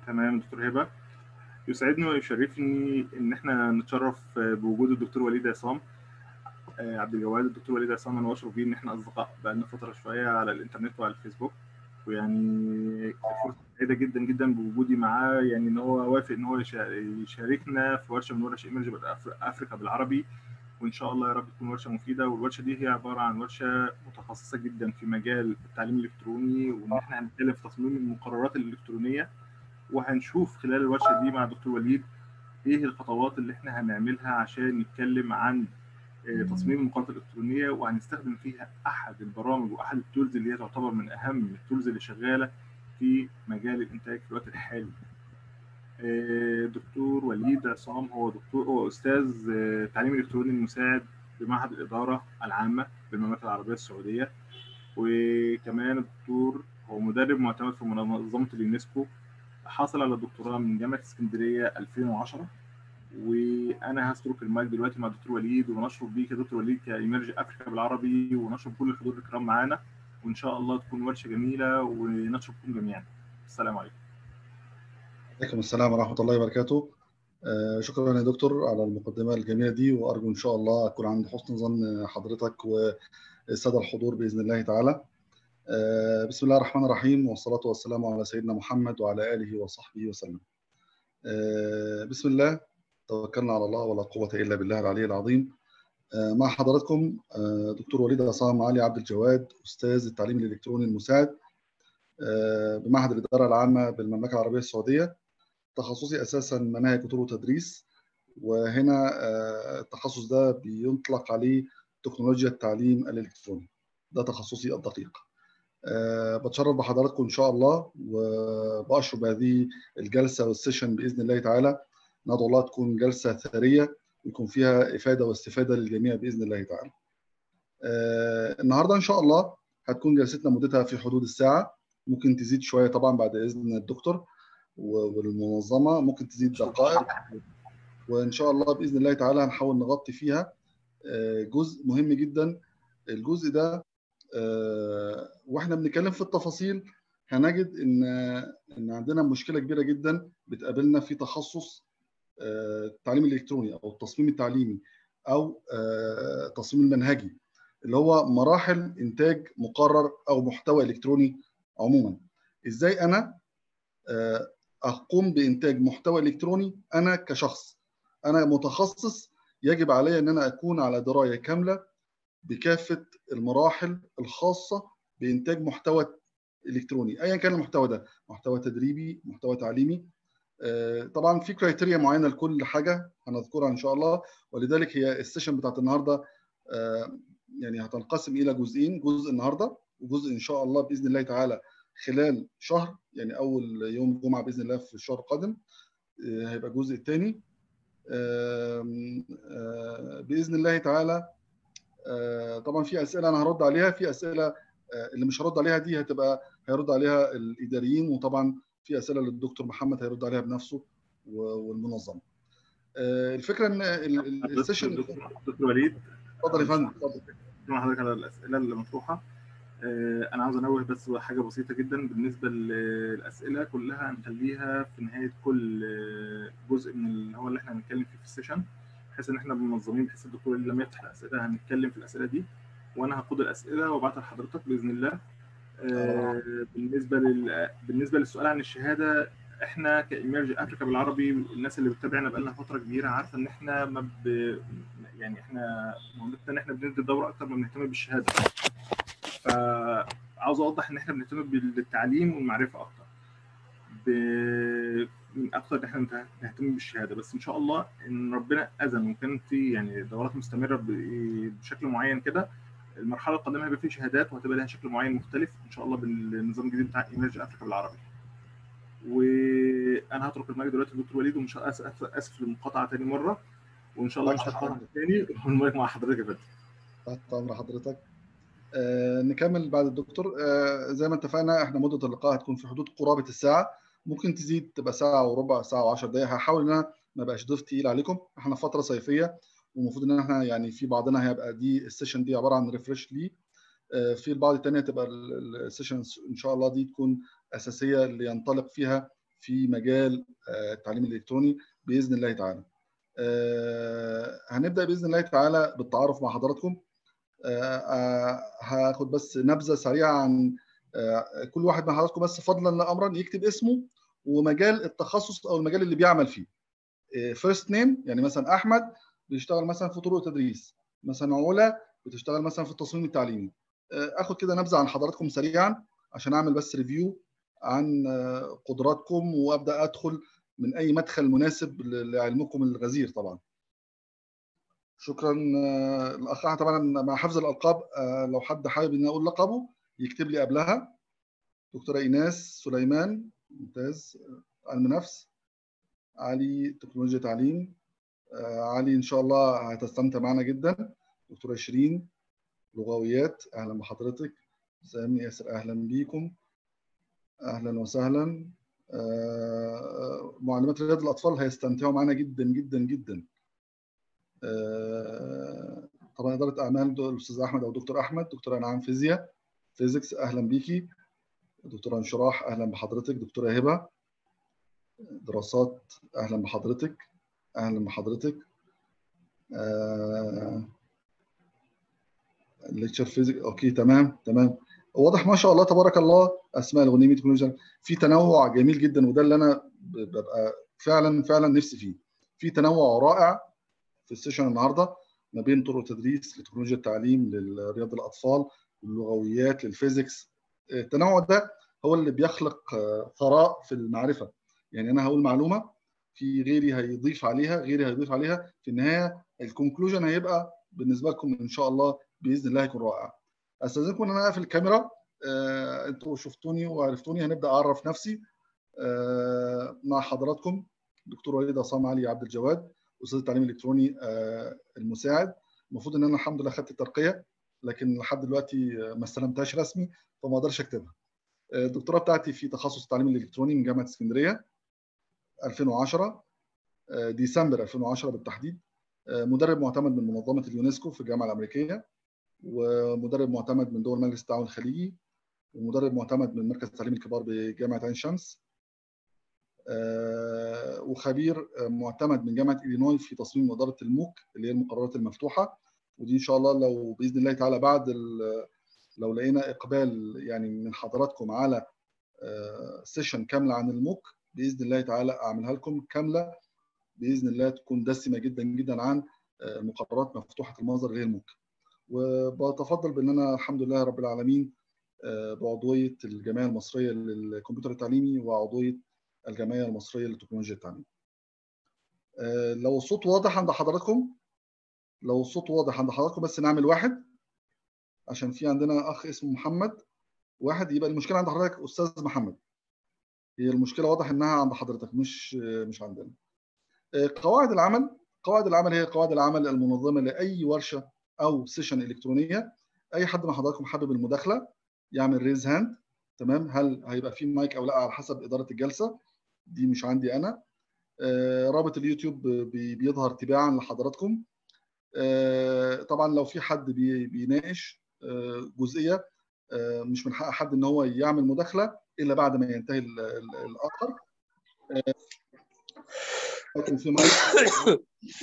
تمام دكتور هبه يسعدني ويشرفني ان احنا نتشرف بوجود الدكتور وليد عصام آه، عبد الجواد الدكتور وليد عصام انا بشرف بيه ان احنا اصدقاء بقالنا فتره شويه على الانترنت وعلى الفيسبوك ويعني فرصه سعيده جدا جدا بوجودي معاه يعني ان هو وافق ان هو يشا- يشاركنا في ورشه من ورش ايمرج افريكا بالعربي وان شاء الله يا رب تكون ورشه مفيده والورشه دي هي عباره عن ورشه متخصصه جدا في مجال التعليم الالكتروني وان احنا هنتكلم في تصميم المقررات الالكترونيه وهنشوف خلال الورشه دي مع دكتور وليد ايه الخطوات اللي احنا هنعملها عشان نتكلم عن آه، تصميم المقررات الالكترونيه وهنستخدم فيها احد البرامج واحد التولز اللي هي تعتبر من اهم التولز اللي شغاله في مجال الانتاج في الوقت الحالي. آه، دكتور وليد عصام هو دكتور هو استاذ آه، تعليم الكتروني المساعد بمعهد الاداره العامه بالمملكه العربيه السعوديه وكمان الدكتور هو مدرب معتمد في منظمه اليونسكو حاصل على الدكتوراه من جامعه اسكندريه 2010 وانا هسترك المايك دلوقتي مع دكتور وليد ونشرف بيك يا دكتور وليد كايمرج افريكا بالعربي ونشرف كل الحضور الكرام معانا وان شاء الله تكون ورشه جميله ونشرفكم جميعا السلام عليكم عليكم السلام ورحمة الله وبركاته آه، شكرا يا دكتور على المقدمة الجميلة دي وأرجو إن شاء الله أكون عند حسن ظن حضرتك والسادة الحضور بإذن الله تعالى آه، بسم الله الرحمن الرحيم والصلاة والسلام على سيدنا محمد وعلى آله وصحبه وسلم آه، بسم الله توكلنا على الله ولا قوة إلا بالله العلي العظيم آه، مع حضراتكم آه، دكتور وليد عصام علي عبد الجواد أستاذ التعليم الإلكتروني المساعد آه، بمعهد الإدارة العامة بالمملكة العربية السعودية تخصصي اساسا مناهج كتب وتدريس وهنا آه، التخصص ده بيطلق عليه تكنولوجيا التعليم الالكتروني ده تخصصي الدقيق أه بتشرف بحضراتكم ان شاء الله وباشر بهذه الجلسه والسيشن باذن الله تعالى ندعو الله تكون جلسه ثريه ويكون فيها افاده واستفاده للجميع باذن الله تعالى. أه النهارده ان شاء الله هتكون جلستنا مدتها في حدود الساعه ممكن تزيد شويه طبعا بعد اذن الدكتور والمنظمه ممكن تزيد دقائق وان شاء الله باذن الله تعالى هنحاول نغطي فيها جزء مهم جدا الجزء ده واحنا بنتكلم في التفاصيل هنجد ان ان عندنا مشكله كبيره جدا بتقابلنا في تخصص التعليم الالكتروني او التصميم التعليمي او التصميم المنهجي اللي هو مراحل انتاج مقرر او محتوى الكتروني عموما ازاي انا اقوم بانتاج محتوى الكتروني انا كشخص انا متخصص يجب علي ان انا اكون على درايه كامله بكافه المراحل الخاصه بانتاج محتوى الكتروني ايا كان المحتوى ده محتوى تدريبي محتوى تعليمي طبعا في كرايتيريا معينه لكل حاجه هنذكرها ان شاء الله ولذلك هي السيشن بتاعت النهارده يعني هتنقسم الى جزئين جزء النهارده وجزء ان شاء الله باذن الله تعالى خلال شهر يعني اول يوم الجمعه باذن الله في الشهر القادم هيبقى الجزء الثاني باذن الله تعالى طبعا في اسئله انا هرد عليها في اسئله اللي مش هرد عليها دي هتبقى هيرد عليها الاداريين وطبعا في اسئله للدكتور محمد هيرد عليها بنفسه والمنظمه الفكره ان السيشن دكتور وليد اتفضل يا فندم اتفضل مع حضرتك على الاسئله اللي مطروحه انا عاوز انوه بس حاجه بسيطه جدا بالنسبه للاسئله كلها هنخليها في نهايه كل جزء من اللي هو اللي احنا هنتكلم فيه في السيشن بحيث ان احنا منظمين بحيث الدكتور لما يفتح الاسئله هنتكلم في الاسئله دي وانا هاخد الاسئله وابعتها لحضرتك باذن الله بالنسبه لل... بالنسبه للسؤال عن الشهاده احنا كايميرج افريكا بالعربي الناس اللي بتتابعنا بقالنا فتره كبيره عارفه ان احنا ما ب... يعني احنا مهمتنا ان احنا بندي الدوره اكتر ما بنهتم بالشهاده فعاوز اوضح ان احنا بنهتم بالتعليم والمعرفه اكتر ب... من اكتر ان احنا نهتم بالشهاده بس ان شاء الله ان ربنا اذن وكان في يعني دورات مستمره بشكل معين كده المرحله القادمه هيبقى في شهادات وهتبقى لها شكل معين مختلف ان شاء الله بالنظام الجديد بتاع ايمرج افريكا بالعربي وانا هترك المايك دلوقتي للدكتور وليد ومش اسف اسف للمقاطعه تاني مره وان شاء الله مش هتقاطع تاني والمايك مع حضرتك يا فندم تحت امر حضرتك آه نكمل بعد الدكتور آه زي ما اتفقنا احنا مده اللقاء هتكون في حدود قرابه الساعه ممكن تزيد تبقى ساعه وربع ساعه و10 دقائق هحاول ان انا ما بقاش ضيف تقيل عليكم احنا فتره صيفيه والمفروض ان احنا يعني في بعضنا هيبقى دي السيشن دي عباره عن ريفرش ليه آه في البعض الثانيه تبقى السيشن ان شاء الله دي تكون اساسيه اللي ينطلق فيها في مجال التعليم الالكتروني باذن الله تعالى. هنبدا باذن الله تعالى بالتعارف مع حضراتكم. هاخد بس نبذه سريعه عن كل واحد من حضراتكم بس فضلا لا امرا يكتب اسمه ومجال التخصص او المجال اللي بيعمل فيه. فيرست نيم يعني مثلا احمد بيشتغل مثلا في طرق تدريس، مثلا علا بتشتغل مثلا في التصميم التعليمي. اخد كده نبذه عن حضراتكم سريعا عشان اعمل بس ريفيو عن قدراتكم وابدا ادخل من اي مدخل مناسب لعلمكم الغزير طبعا. شكرا الاخ طبعا مع حفظ الالقاب لو حد حابب ان اقول لقبه يكتب لي قبلها دكتوره ايناس سليمان ممتاز علم نفس علي تكنولوجيا تعليم علي ان شاء الله هتستمتع معنا جدا دكتوره شيرين لغويات اهلا بحضرتك سامي ياسر اهلا بيكم اهلا وسهلا معلمات رياض الاطفال هيستمتعوا معنا جدا جدا جدا طبعا اداره اعمال الاستاذ احمد او دكتور احمد دكتوره انعام فيزياء فيزيكس اهلا بيكي دكتوره انشراح اهلا بحضرتك دكتوره هبه دراسات اهلا بحضرتك اهلا بحضرتك ليكتشر فيزيك اوكي تمام تمام واضح ما شاء الله تبارك الله اسماء الغنيمي تكنولوجيا في تنوع جميل جدا وده اللي انا ببقى فعلا فعلا نفسي فيه في تنوع رائع في السيشن النهارده ما بين طرق تدريس لتكنولوجيا التعليم لرياض الاطفال للغويات للفيزيكس التنوع ده هو اللي بيخلق ثراء في المعرفه يعني انا هقول معلومه في غيري هيضيف عليها غيري هيضيف عليها في النهايه الكونكلوجن هيبقى بالنسبه لكم ان شاء الله باذن الله هيكون رائع استاذنكم ان انا اقفل الكاميرا آه، انتوا شفتوني وعرفتوني هنبدا اعرف نفسي آه، مع حضراتكم دكتور وليد عصام علي عبد الجواد استاذ التعليم الالكتروني آه، المساعد المفروض ان انا الحمد لله خدت الترقيه لكن لحد دلوقتي ما استلمتهاش رسمي فما اقدرش اكتبها الدكتوراه بتاعتي في تخصص التعليم الالكتروني من جامعه اسكندريه 2010 ديسمبر 2010 بالتحديد مدرب معتمد من منظمه اليونسكو في الجامعه الامريكيه ومدرب معتمد من دول مجلس التعاون الخليجي ومدرب معتمد من مركز التعليم الكبار بجامعه عين شمس وخبير معتمد من جامعه الينوي في تصميم اداره الموك اللي هي المقررات المفتوحه ودي ان شاء الله لو باذن الله تعالى بعد لو لقينا اقبال يعني من حضراتكم على سيشن كامله عن الموك باذن الله تعالى اعملها لكم كامله باذن الله تكون دسمه جدا جدا عن المقررات مفتوحه المصدر اللي هي الموك وبتفضل بان انا الحمد لله رب العالمين بعضويه الجمعيه المصريه للكمبيوتر التعليمي وعضويه الجمعيه المصريه لتكنولوجيا التعليم. لو الصوت واضح عند حضراتكم لو الصوت واضح عند حضراتكم بس نعمل واحد عشان في عندنا اخ اسمه محمد واحد يبقى المشكله عند حضرتك استاذ محمد هي المشكله واضح انها عند حضرتك مش مش عندنا قواعد العمل قواعد العمل هي قواعد العمل المنظمه لاي ورشه او سيشن الكترونيه اي حد من حضراتكم حابب المداخله يعمل ريز هاند تمام هل هيبقى في مايك او لا على حسب اداره الجلسه دي مش عندي انا رابط اليوتيوب بيظهر تباعا لحضراتكم طبعا لو في حد بيناقش جزئيه مش من حق حد ان هو يعمل مداخله الا بعد ما ينتهي الاخر لكن في مايك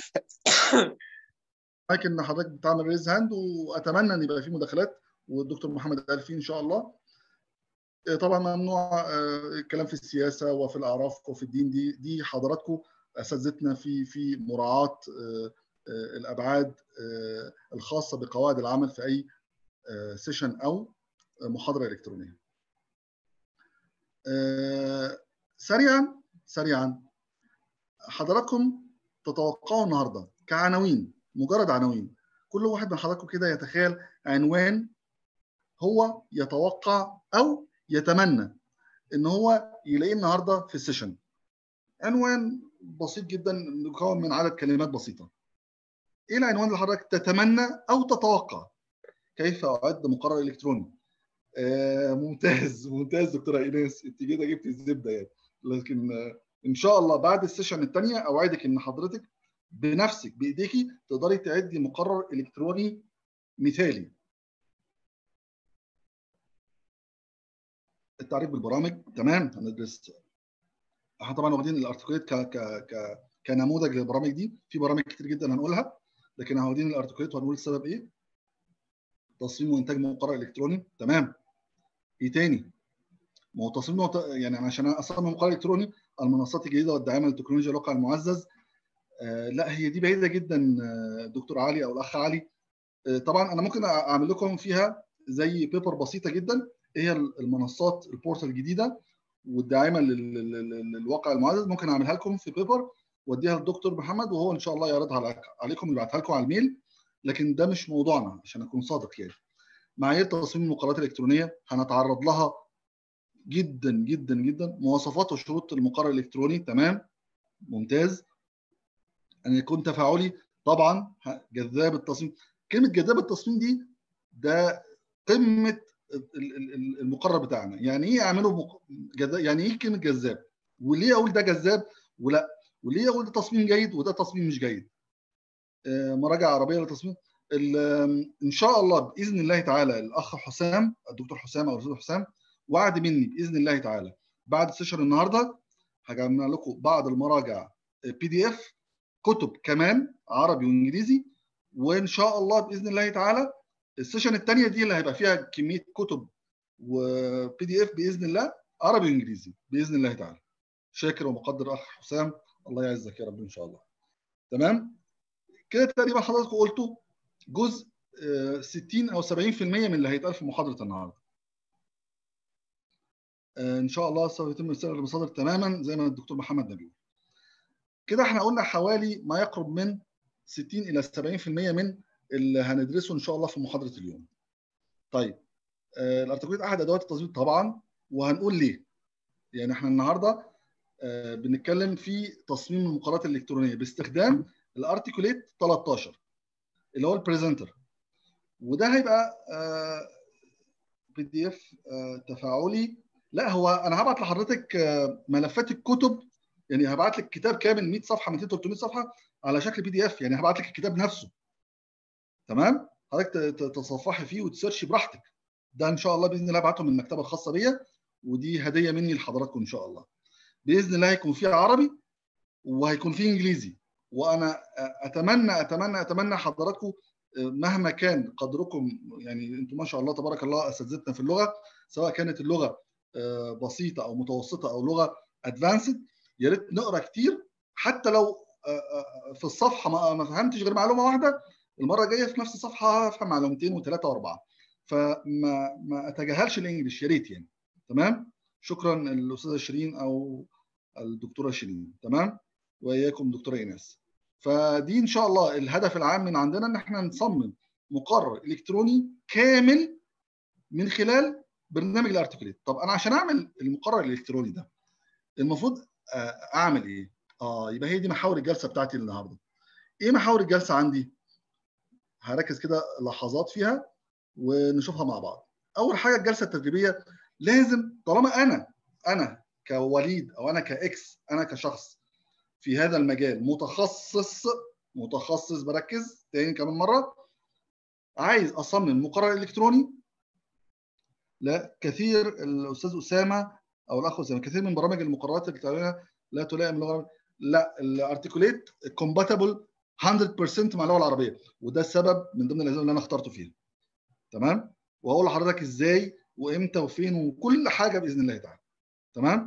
مايك ان حضرتك بتعمل ريز هاند واتمنى ان يبقى في مداخلات والدكتور محمد قال فيه ان شاء الله طبعا ممنوع الكلام في السياسه وفي الاعراف وفي الدين دي دي حضراتكم اساتذتنا في في مراعاه الابعاد الخاصه بقواعد العمل في اي سيشن او محاضره الكترونيه. سريعا سريعا حضراتكم تتوقعوا النهارده كعناوين مجرد عناوين كل واحد من حضراتكم كده يتخيل عنوان هو يتوقع او يتمنى ان هو يلاقيه النهارده في السيشن عنوان بسيط جدا مكون من عدد كلمات بسيطه ايه العنوان اللي حضرتك تتمنى او تتوقع كيف اعد مقرر الكتروني آه ممتاز ممتاز دكتوره ايناس انت كده جبت الزبده يعني لكن آه ان شاء الله بعد السيشن الثانيه اوعدك ان حضرتك بنفسك بايديكي تقدري تعدي مقرر الكتروني مثالي التعريف بالبرامج تمام هندرس احنا طبعا واخدين الارتكوليت ك ك ك كنموذج للبرامج دي في برامج كتير جدا هنقولها لكن واخدين الارتكوليت وهنقول السبب ايه تصميم وانتاج مقرر الكتروني تمام ايه تاني ما هو تصميم وت... يعني عشان اصمم مقرر الكتروني المنصات الجديده والداعمه للتكنولوجيا الواقع المعزز آه لا هي دي بعيده جدا آه دكتور علي او الاخ علي آه طبعا انا ممكن اعمل لكم فيها زي بيبر بسيطه جدا ايه هي المنصات البورتال الجديده والداعمه للواقع المعزز ممكن اعملها لكم في بيبر واديها للدكتور محمد وهو ان شاء الله يعرضها عليكم ويبعتها لكم على الميل لكن ده مش موضوعنا عشان اكون صادق يعني معايير تصميم المقررات الالكترونيه هنتعرض لها جدا جدا جدا مواصفات وشروط المقرر الالكتروني تمام ممتاز ان يكون تفاعلي طبعا جذاب التصميم كلمه جذاب التصميم دي ده قمه المقرر بتاعنا يعني ايه اعمله جذاب يعني ايه كلمه جذاب وليه اقول ده جذاب ولا وليه اقول ده تصميم جيد وده تصميم مش جيد مراجعه عربيه للتصميم ان شاء الله باذن الله تعالى الاخ حسام الدكتور حسام او الاستاذ حسام وعد مني باذن الله تعالى بعد سيشن النهارده هجمع لكم بعض المراجع بي دي اف كتب كمان عربي وانجليزي وان شاء الله باذن الله تعالى السيشن الثانيه دي اللي هيبقى فيها كميه كتب وبي دي اف باذن الله عربي وانجليزي باذن الله تعالى شاكر ومقدر اخ حسام الله يعزك يا رب ان شاء الله تمام كده تقريبا حضراتكم قلتوا جزء 60 او 70% من اللي هيتقال في محاضره النهارده ان شاء الله سوف يتم ارسال المصادر تماما زي ما الدكتور محمد نبيل كده احنا قلنا حوالي ما يقرب من 60 الى 70% من اللي هندرسه ان شاء الله في محاضره اليوم طيب الارتكوليت احد ادوات التصميم طبعا وهنقول ليه يعني احنا النهارده بنتكلم في تصميم المقررات الالكترونيه باستخدام الارتكوليت 13 اللي هو البريزنتر وده هيبقى بي دي اف تفاعلي لا هو انا هبعت لحضرتك ملفات الكتب يعني هبعت لك كتاب كامل 100 صفحه 200 300 صفحه على شكل بي دي اف يعني هبعت لك الكتاب نفسه تمام حضرتك تتصفحي فيه وتسيرشي براحتك ده ان شاء الله باذن الله هبعته من المكتبه الخاصه بيا ودي هديه مني لحضراتكم ان شاء الله باذن الله هيكون فيه عربي وهيكون فيه انجليزي وانا اتمنى اتمنى اتمنى حضراتكم مهما كان قدركم يعني انتم ما شاء الله تبارك الله اساتذتنا في اللغه سواء كانت اللغه بسيطه او متوسطه او لغه ادفانسد يا ريت نقرا كتير حتى لو في الصفحه ما فهمتش غير معلومه واحده المره الجايه في نفس الصفحه هفهم معلومتين وثلاثه واربعه فما ما اتجاهلش الانجليش يا ريت يعني تمام شكرا الاستاذه شيرين او الدكتوره شيرين تمام واياكم دكتوره ايناس فدي ان شاء الله الهدف العام من عندنا ان احنا نصمم مقرر الكتروني كامل من خلال برنامج الارتكليت طب انا عشان اعمل المقرر الالكتروني ده المفروض اعمل ايه اه يبقى هي دي محاور الجلسه بتاعتي النهارده ايه محاور الجلسه عندي هركز كده لحظات فيها ونشوفها مع بعض اول حاجه الجلسه التدريبيه لازم طالما انا انا كوليد او انا كاكس انا كشخص في هذا المجال متخصص متخصص بركز تاني كمان مره عايز اصمم مقرر الكتروني لا كثير الاستاذ اسامه او الاخ اسامه كثير من برامج المقررات الالكترونيه لا تلائم اللغه لا الارتكوليت كومباتبل 100% مع اللغه العربيه وده السبب من ضمن الاسباب اللي انا اخترته فيها تمام وهقول لحضرتك ازاي وامتى وفين وكل حاجه باذن الله تعالى تمام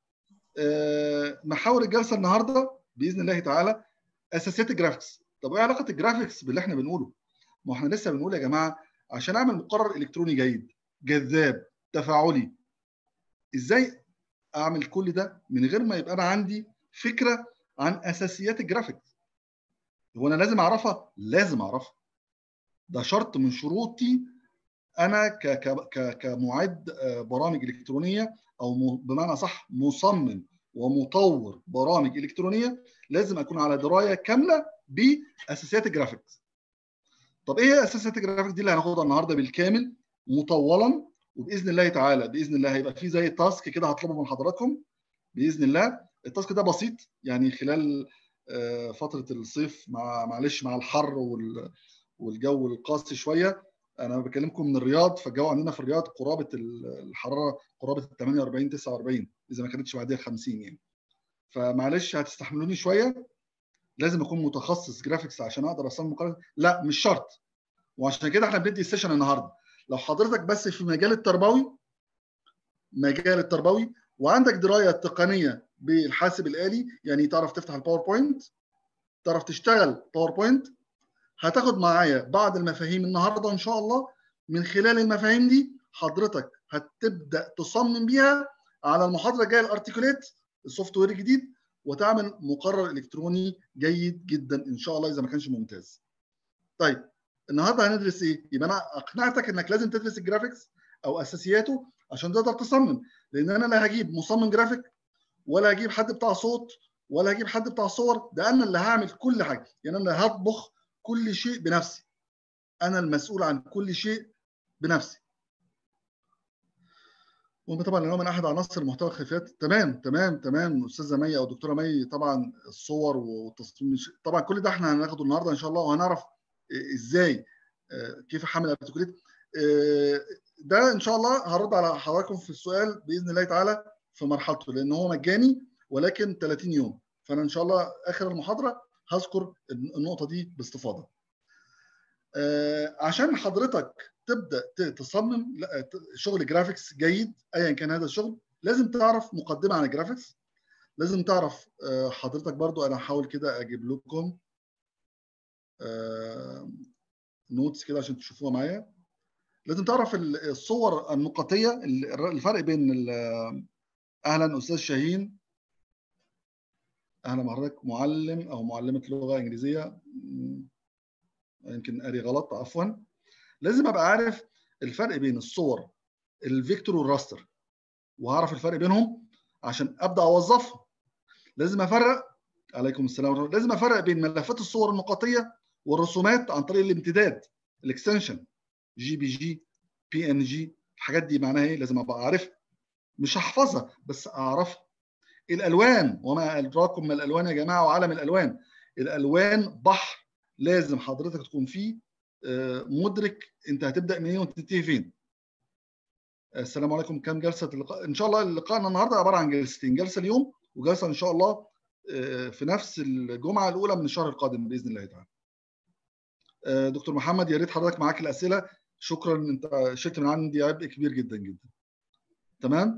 آه محاور الجلسه النهارده باذن الله تعالى اساسيات الجرافيكس طب ايه علاقه الجرافيكس باللي احنا بنقوله ما احنا لسه بنقول يا جماعه عشان اعمل مقرر الكتروني جيد جذاب تفاعلي ازاي اعمل كل ده من غير ما يبقى انا عندي فكره عن اساسيات الجرافيكس هو انا لازم اعرفها لازم اعرفها ده شرط من شروطي انا ك ك كمعد برامج الكترونيه او بمعنى صح مصمم ومطور برامج الكترونيه لازم اكون على درايه كامله باساسيات الجرافيكس طب ايه هي اساسيات الجرافيكس دي اللي هناخدها النهارده بالكامل مطولا وباذن الله تعالى باذن الله هيبقى في زي تاسك كده هطلبه من حضراتكم باذن الله التاسك ده بسيط يعني خلال فتره الصيف مع معلش مع الحر والجو القاسي شويه انا بكلمكم من الرياض فالجو عندنا في الرياض قرابه الحراره قرابه ال 48 49 اذا ما كانتش بعديها 50 يعني فمعلش هتستحملوني شويه لازم اكون متخصص جرافيكس عشان اقدر اصمم مقالات لا مش شرط وعشان كده احنا بندي السيشن النهارده لو حضرتك بس في مجال التربوي مجال التربوي وعندك درايه تقنيه بالحاسب الالي يعني تعرف تفتح الباوربوينت تعرف تشتغل باوربوينت هتاخد معايا بعض المفاهيم النهارده ان شاء الله من خلال المفاهيم دي حضرتك هتبدا تصمم بيها على المحاضره الجايه الارتكوليت السوفت وير الجديد وتعمل مقرر الكتروني جيد جدا ان شاء الله اذا ما كانش ممتاز. طيب النهارده هندرس ايه؟ يبقى انا اقنعتك انك لازم تدرس الجرافيكس او اساسياته عشان تقدر تصمم لان انا لا هجيب مصمم جرافيك ولا هجيب حد بتاع صوت ولا هجيب حد بتاع صور ده انا اللي هعمل كل حاجه يعني انا اللي هطبخ كل شيء بنفسي انا المسؤول عن كل شيء بنفسي وطبعا لو من احد عناصر محتوى الخلفيات تمام تمام تمام استاذه مي او دكتوره مي طبعا الصور والتصميم طبعا كل ده احنا هناخده النهارده ان شاء الله وهنعرف ازاي كيف احمل ارتكوليت ده ان شاء الله هرد على حضراتكم في السؤال باذن الله تعالى في مرحلته لان هو مجاني ولكن 30 يوم فانا ان شاء الله اخر المحاضره هذكر النقطه دي باستفاضه. عشان حضرتك تبدا تصمم شغل جرافيكس جيد ايا كان هذا الشغل لازم تعرف مقدمه عن الجرافيكس لازم تعرف حضرتك برضو انا هحاول كده اجيب لكم نوتس كده عشان تشوفوها معايا لازم تعرف الصور النقطيه الفرق بين اهلا استاذ شاهين اهلا بحضرتك معلم او معلمه لغه انجليزيه يمكن قاري غلط عفوا لازم ابقى عارف الفرق بين الصور الفيكتور والراستر وهعرف الفرق بينهم عشان ابدا اوظفهم لازم افرق عليكم السلام ورحمه لازم افرق بين ملفات الصور النقطيه والرسومات عن طريق الامتداد الاكستنشن جي بي جي بي ان جي الحاجات دي معناها ايه لازم ابقى عارفها مش هحفظها بس اعرفها الالوان وما ادراكم ما الالوان يا جماعه وعالم الالوان الالوان بحر لازم حضرتك تكون فيه مدرك انت هتبدا منين وتنتهي فين السلام عليكم كام جلسه اللقاء ان شاء الله لقائنا النهارده عباره عن جلستين جلسه اليوم وجلسه ان شاء الله في نفس الجمعه الاولى من الشهر القادم باذن الله تعالى دكتور محمد يا ريت حضرتك معاك الاسئله شكرا انت شلت من عندي عبء كبير جدا جدا تمام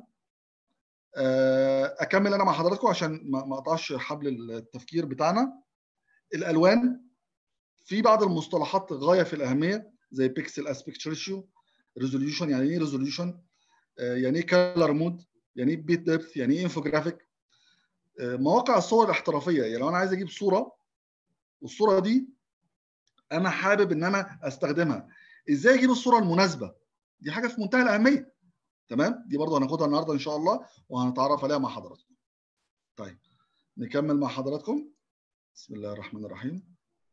اكمل انا مع حضراتكم عشان ما اقطعش حبل التفكير بتاعنا الالوان في بعض المصطلحات غايه في الاهميه زي بيكسل اسبكت ريشيو ريزوليوشن يعني ايه ريزوليوشن يعني ايه كلر مود يعني ايه بيت ديبث يعني ايه انفوجرافيك مواقع الصور الاحترافيه يعني لو انا عايز اجيب صوره والصوره دي انا حابب ان انا استخدمها ازاي اجيب الصوره المناسبه دي حاجه في منتهى الاهميه تمام دي برضه هناخدها النهارده ان شاء الله وهنتعرف عليها مع حضراتكم طيب نكمل مع حضراتكم بسم الله الرحمن الرحيم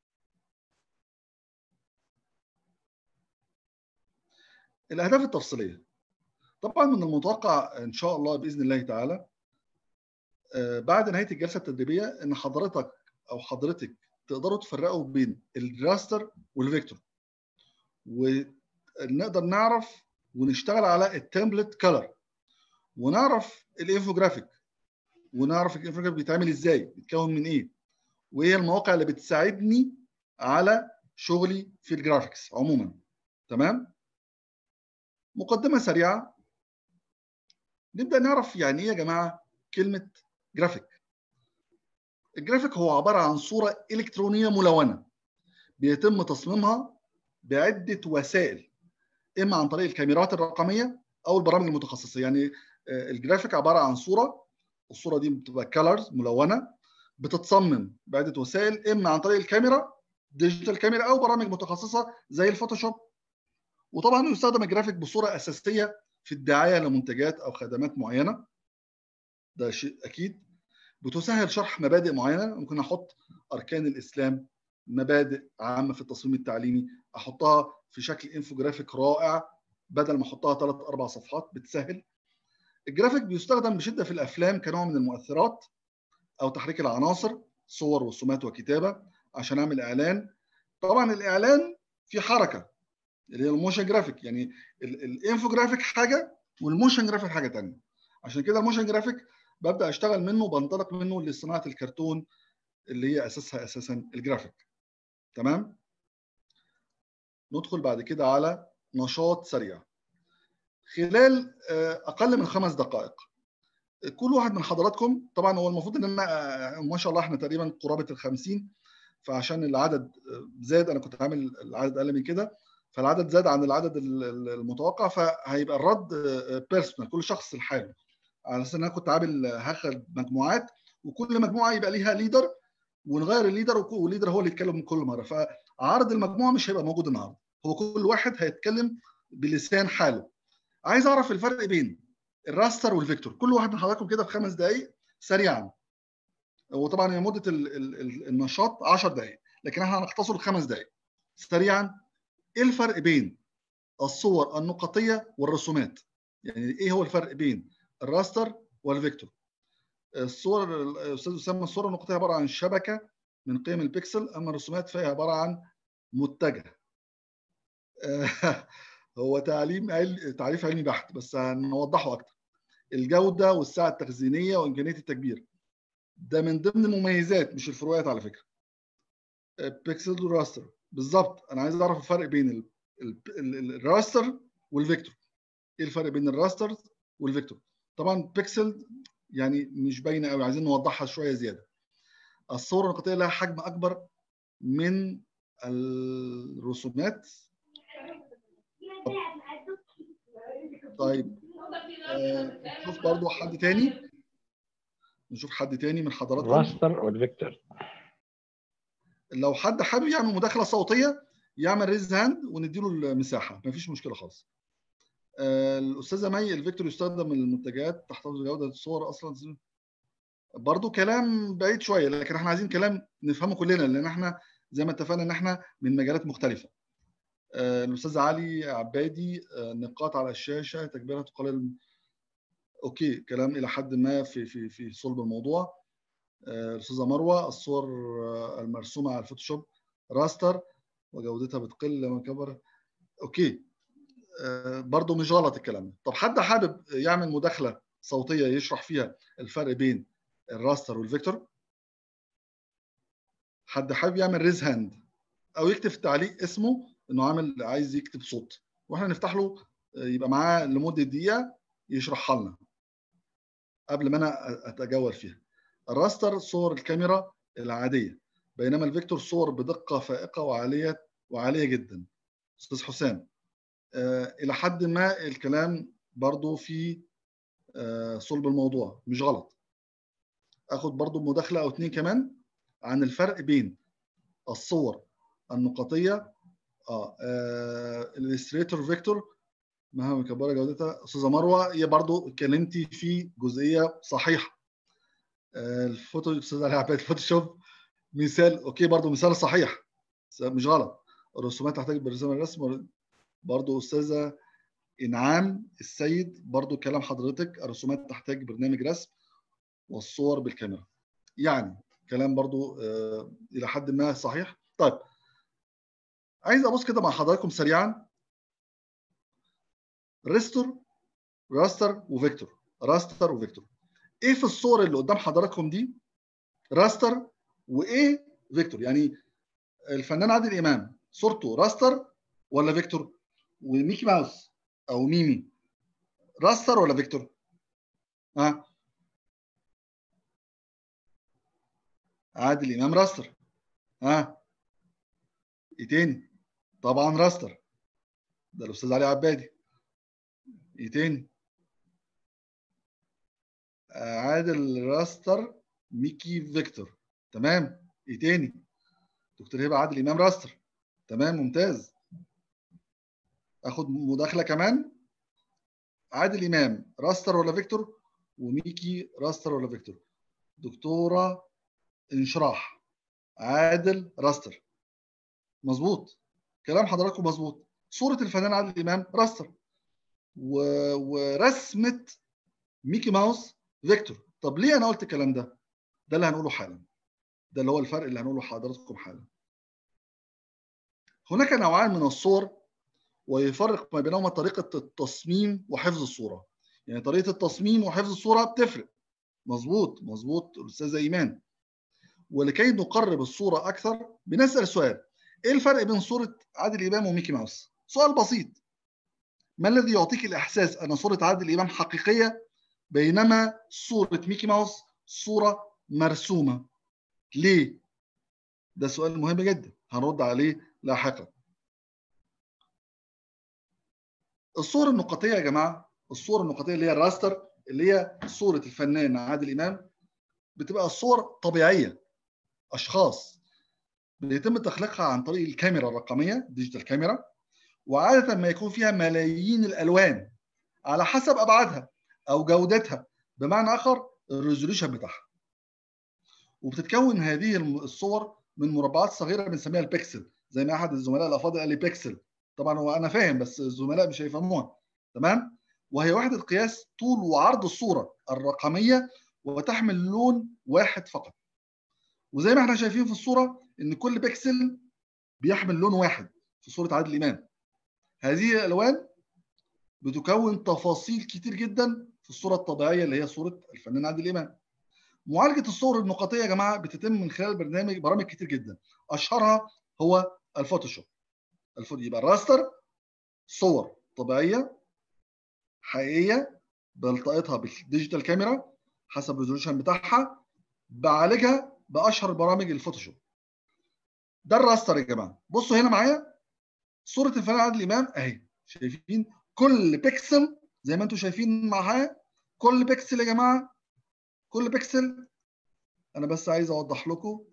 الاهداف التفصيليه طبعا من المتوقع ان شاء الله باذن الله تعالى بعد نهايه الجلسه التدريبيه ان حضرتك او حضرتك تقدروا تفرقوا بين الراستر والفيكتور ونقدر نعرف ونشتغل على التمبلت كلر ونعرف الانفوجرافيك ونعرف الانفوجرافيك بيتعمل ازاي بيتكون من ايه وايه المواقع اللي بتساعدني على شغلي في الجرافيكس عموما تمام مقدمه سريعه نبدا نعرف يعني ايه يا جماعه كلمه جرافيك الجرافيك هو عباره عن صوره الكترونيه ملونه بيتم تصميمها بعده وسائل اما عن طريق الكاميرات الرقميه او البرامج المتخصصه يعني الجرافيك عباره عن صوره الصوره دي بتبقى كلرز ملونه بتتصمم بعده وسائل اما عن طريق الكاميرا ديجيتال كاميرا او برامج متخصصه زي الفوتوشوب وطبعا يستخدم الجرافيك بصوره اساسيه في الدعايه لمنتجات او خدمات معينه ده شيء اكيد بتسهل شرح مبادئ معينه ممكن احط اركان الاسلام مبادئ عامه في التصميم التعليمي احطها في شكل انفوجرافيك رائع بدل ما احطها ثلاث اربع صفحات بتسهل الجرافيك بيستخدم بشده في الافلام كنوع من المؤثرات او تحريك العناصر صور ورسومات وكتابه عشان اعمل اعلان طبعا الاعلان في حركه اللي هي الموشن جرافيك يعني الانفوجرافيك حاجه والموشن جرافيك حاجه ثانيه عشان كده الموشن جرافيك ببدا اشتغل منه بنطلق منه لصناعه الكرتون اللي هي اساسها اساسا الجرافيك تمام ندخل بعد كده على نشاط سريع خلال اقل من خمس دقائق كل واحد من حضراتكم طبعا هو المفروض ان انا ما شاء الله احنا تقريبا قرابه ال 50 فعشان العدد زاد انا كنت عامل العدد اقل من كده فالعدد زاد عن العدد المتوقع فهيبقى الرد بيرسونال كل شخص لحاله على اساس ان انا كنت عامل هاخد مجموعات وكل مجموعه يبقى ليها ليدر ونغير الليدر والليدر هو اللي يتكلم كل مره فعرض المجموعه مش هيبقى موجود النهارده هو كل واحد هيتكلم بلسان حاله عايز اعرف الفرق بين الراستر والفيكتور كل واحد من حضراتكم كده في خمس دقائق سريعا وطبعا هي مده ال ال ال النشاط 10 دقائق لكن احنا هنختصر خمس دقائق سريعا ايه الفرق بين الصور النقطيه والرسومات يعني ايه هو الفرق بين الراستر والفيكتور الصور الاستاذ اسامه الصوره النقطيه عباره عن شبكه من قيم البكسل اما الرسومات فهي عباره عن متجه هو تعليم علم تعريف علمي بحت بس هنوضحه اكتر الجوده والسعه التخزينيه وامكانيه التكبير ده من ضمن المميزات مش الفروقات على فكره بيكسل راستر بالظبط انا عايز اعرف الفرق بين الراستر والفيكتور ايه الفرق بين الراستر والفيكتور طبعا بيكسل يعني مش باينه قوي عايزين نوضحها شويه زياده الصور النقطيه لها حجم اكبر من الرسومات طيب آه نشوف برضو حد تاني نشوف حد تاني من حضراتكم الراستر والفيكتور لو حد حابب يعمل مداخله صوتيه يعمل ريز هاند ونديله المساحه مفيش مشكله خالص آه الاستاذه مي الفيكتور يستخدم المنتجات تحتفظ بجوده الصور اصلا برضو كلام بعيد شويه لكن احنا عايزين كلام نفهمه كلنا لان احنا زي ما اتفقنا ان احنا من مجالات مختلفه آه الاستاذ علي عبادي آه نقاط على الشاشه تكبيرها تقلل اوكي كلام الى حد ما في في في صلب الموضوع الاستاذه مروه الصور المرسومه على الفوتوشوب راستر وجودتها بتقل لما كبر اوكي برضه مش غلط الكلام ده طب حد حابب يعمل مداخله صوتيه يشرح فيها الفرق بين الراستر والفيكتور حد حابب يعمل ريز هاند او يكتب في التعليق اسمه انه عامل عايز يكتب صوت واحنا نفتح له يبقى معاه لمده دقيقه يشرحها لنا قبل ما انا اتجول فيها الراستر صور الكاميرا العاديه بينما الفيكتور صور بدقه فائقه وعاليه وعاليه جدا استاذ حسام آه الى حد ما الكلام برضو في آه صلب الموضوع مش غلط اخد برضو مداخله او اتنين كمان عن الفرق بين الصور النقطيه اه, آه الالستريتور فيكتور مهما مكبره جودتها استاذه مروه هي برضو اتكلمتي في جزئيه صحيحه آه الفوتو استاذ علي عباد الفوتوشوب مثال اوكي برضو مثال صحيح مش غلط الرسومات تحتاج برسام الرسم برضو استاذه انعام السيد برضو كلام حضرتك الرسومات تحتاج برنامج رسم والصور بالكاميرا يعني كلام برضو آه الى حد ما صحيح طيب عايز ابص كده مع حضراتكم سريعا ريستور راستر وفيكتور راستر وفيكتور ايه في الصور اللي قدام حضراتكم دي راستر وايه فيكتور يعني الفنان عادل امام صورته راستر ولا فيكتور وميكي ماوس او ميمي راستر ولا فيكتور ها عادل امام راستر ها ايه تاني طبعا راستر ده الاستاذ علي عبادي ايه تاني عادل راستر ميكي فيكتور تمام ايه تاني دكتور هبه عادل امام راستر تمام ممتاز اخد مداخله كمان عادل امام راستر ولا فيكتور وميكي راستر ولا فيكتور دكتوره انشراح عادل راستر مظبوط كلام حضراتكم مظبوط صوره الفنان عادل امام راستر و... ورسمه ميكي ماوس فيكتور طب ليه انا قلت الكلام ده ده اللي هنقوله حالا ده اللي هو الفرق اللي هنقوله لحضراتكم حالا هناك نوعان من الصور ويفرق ما بينهما طريقه التصميم وحفظ الصوره يعني طريقه التصميم وحفظ الصوره بتفرق مظبوط مظبوط الاستاذه ايمان ولكي نقرب الصوره اكثر بنسال سؤال ايه الفرق بين صوره عادل امام وميكي ماوس سؤال بسيط ما الذي يعطيك الاحساس ان صوره عادل امام حقيقيه بينما صوره ميكي ماوس صوره مرسومه ليه ده سؤال مهم جدا هنرد عليه لاحقا الصور النقطيه يا جماعه الصور النقطيه اللي هي الراستر اللي هي صوره الفنان عادل امام بتبقى صور طبيعيه اشخاص بيتم تخليقها عن طريق الكاميرا الرقميه ديجيتال كاميرا وعاده ما يكون فيها ملايين الالوان على حسب ابعادها او جودتها بمعنى اخر الريزوليوشن بتاعها وبتتكون هذه الصور من مربعات صغيره بنسميها البكسل زي ما احد الزملاء الافاضل قال لي بيكسل طبعا هو انا فاهم بس الزملاء مش هيفهموها تمام وهي وحده قياس طول وعرض الصوره الرقميه وتحمل لون واحد فقط وزي ما احنا شايفين في الصوره ان كل بكسل بيحمل لون واحد في صوره عادل امام هذه الالوان بتكون تفاصيل كتير جدا في الصوره الطبيعيه اللي هي صوره الفنان عادل امام معالجه الصور النقطيه يا جماعه بتتم من خلال برنامج برامج كتير جدا اشهرها هو الفوتوشوب الفوت يبقى الراستر صور طبيعيه حقيقيه بلتقطها بالديجيتال كاميرا حسب الريزولوشن بتاعها بعالجها باشهر برامج الفوتوشوب ده الراستر يا جماعه بصوا هنا معايا صوره الفنان عادل امام اهي شايفين كل بيكسل زي ما انتم شايفين معايا كل بيكسل يا جماعه كل بيكسل انا بس عايز اوضح لكم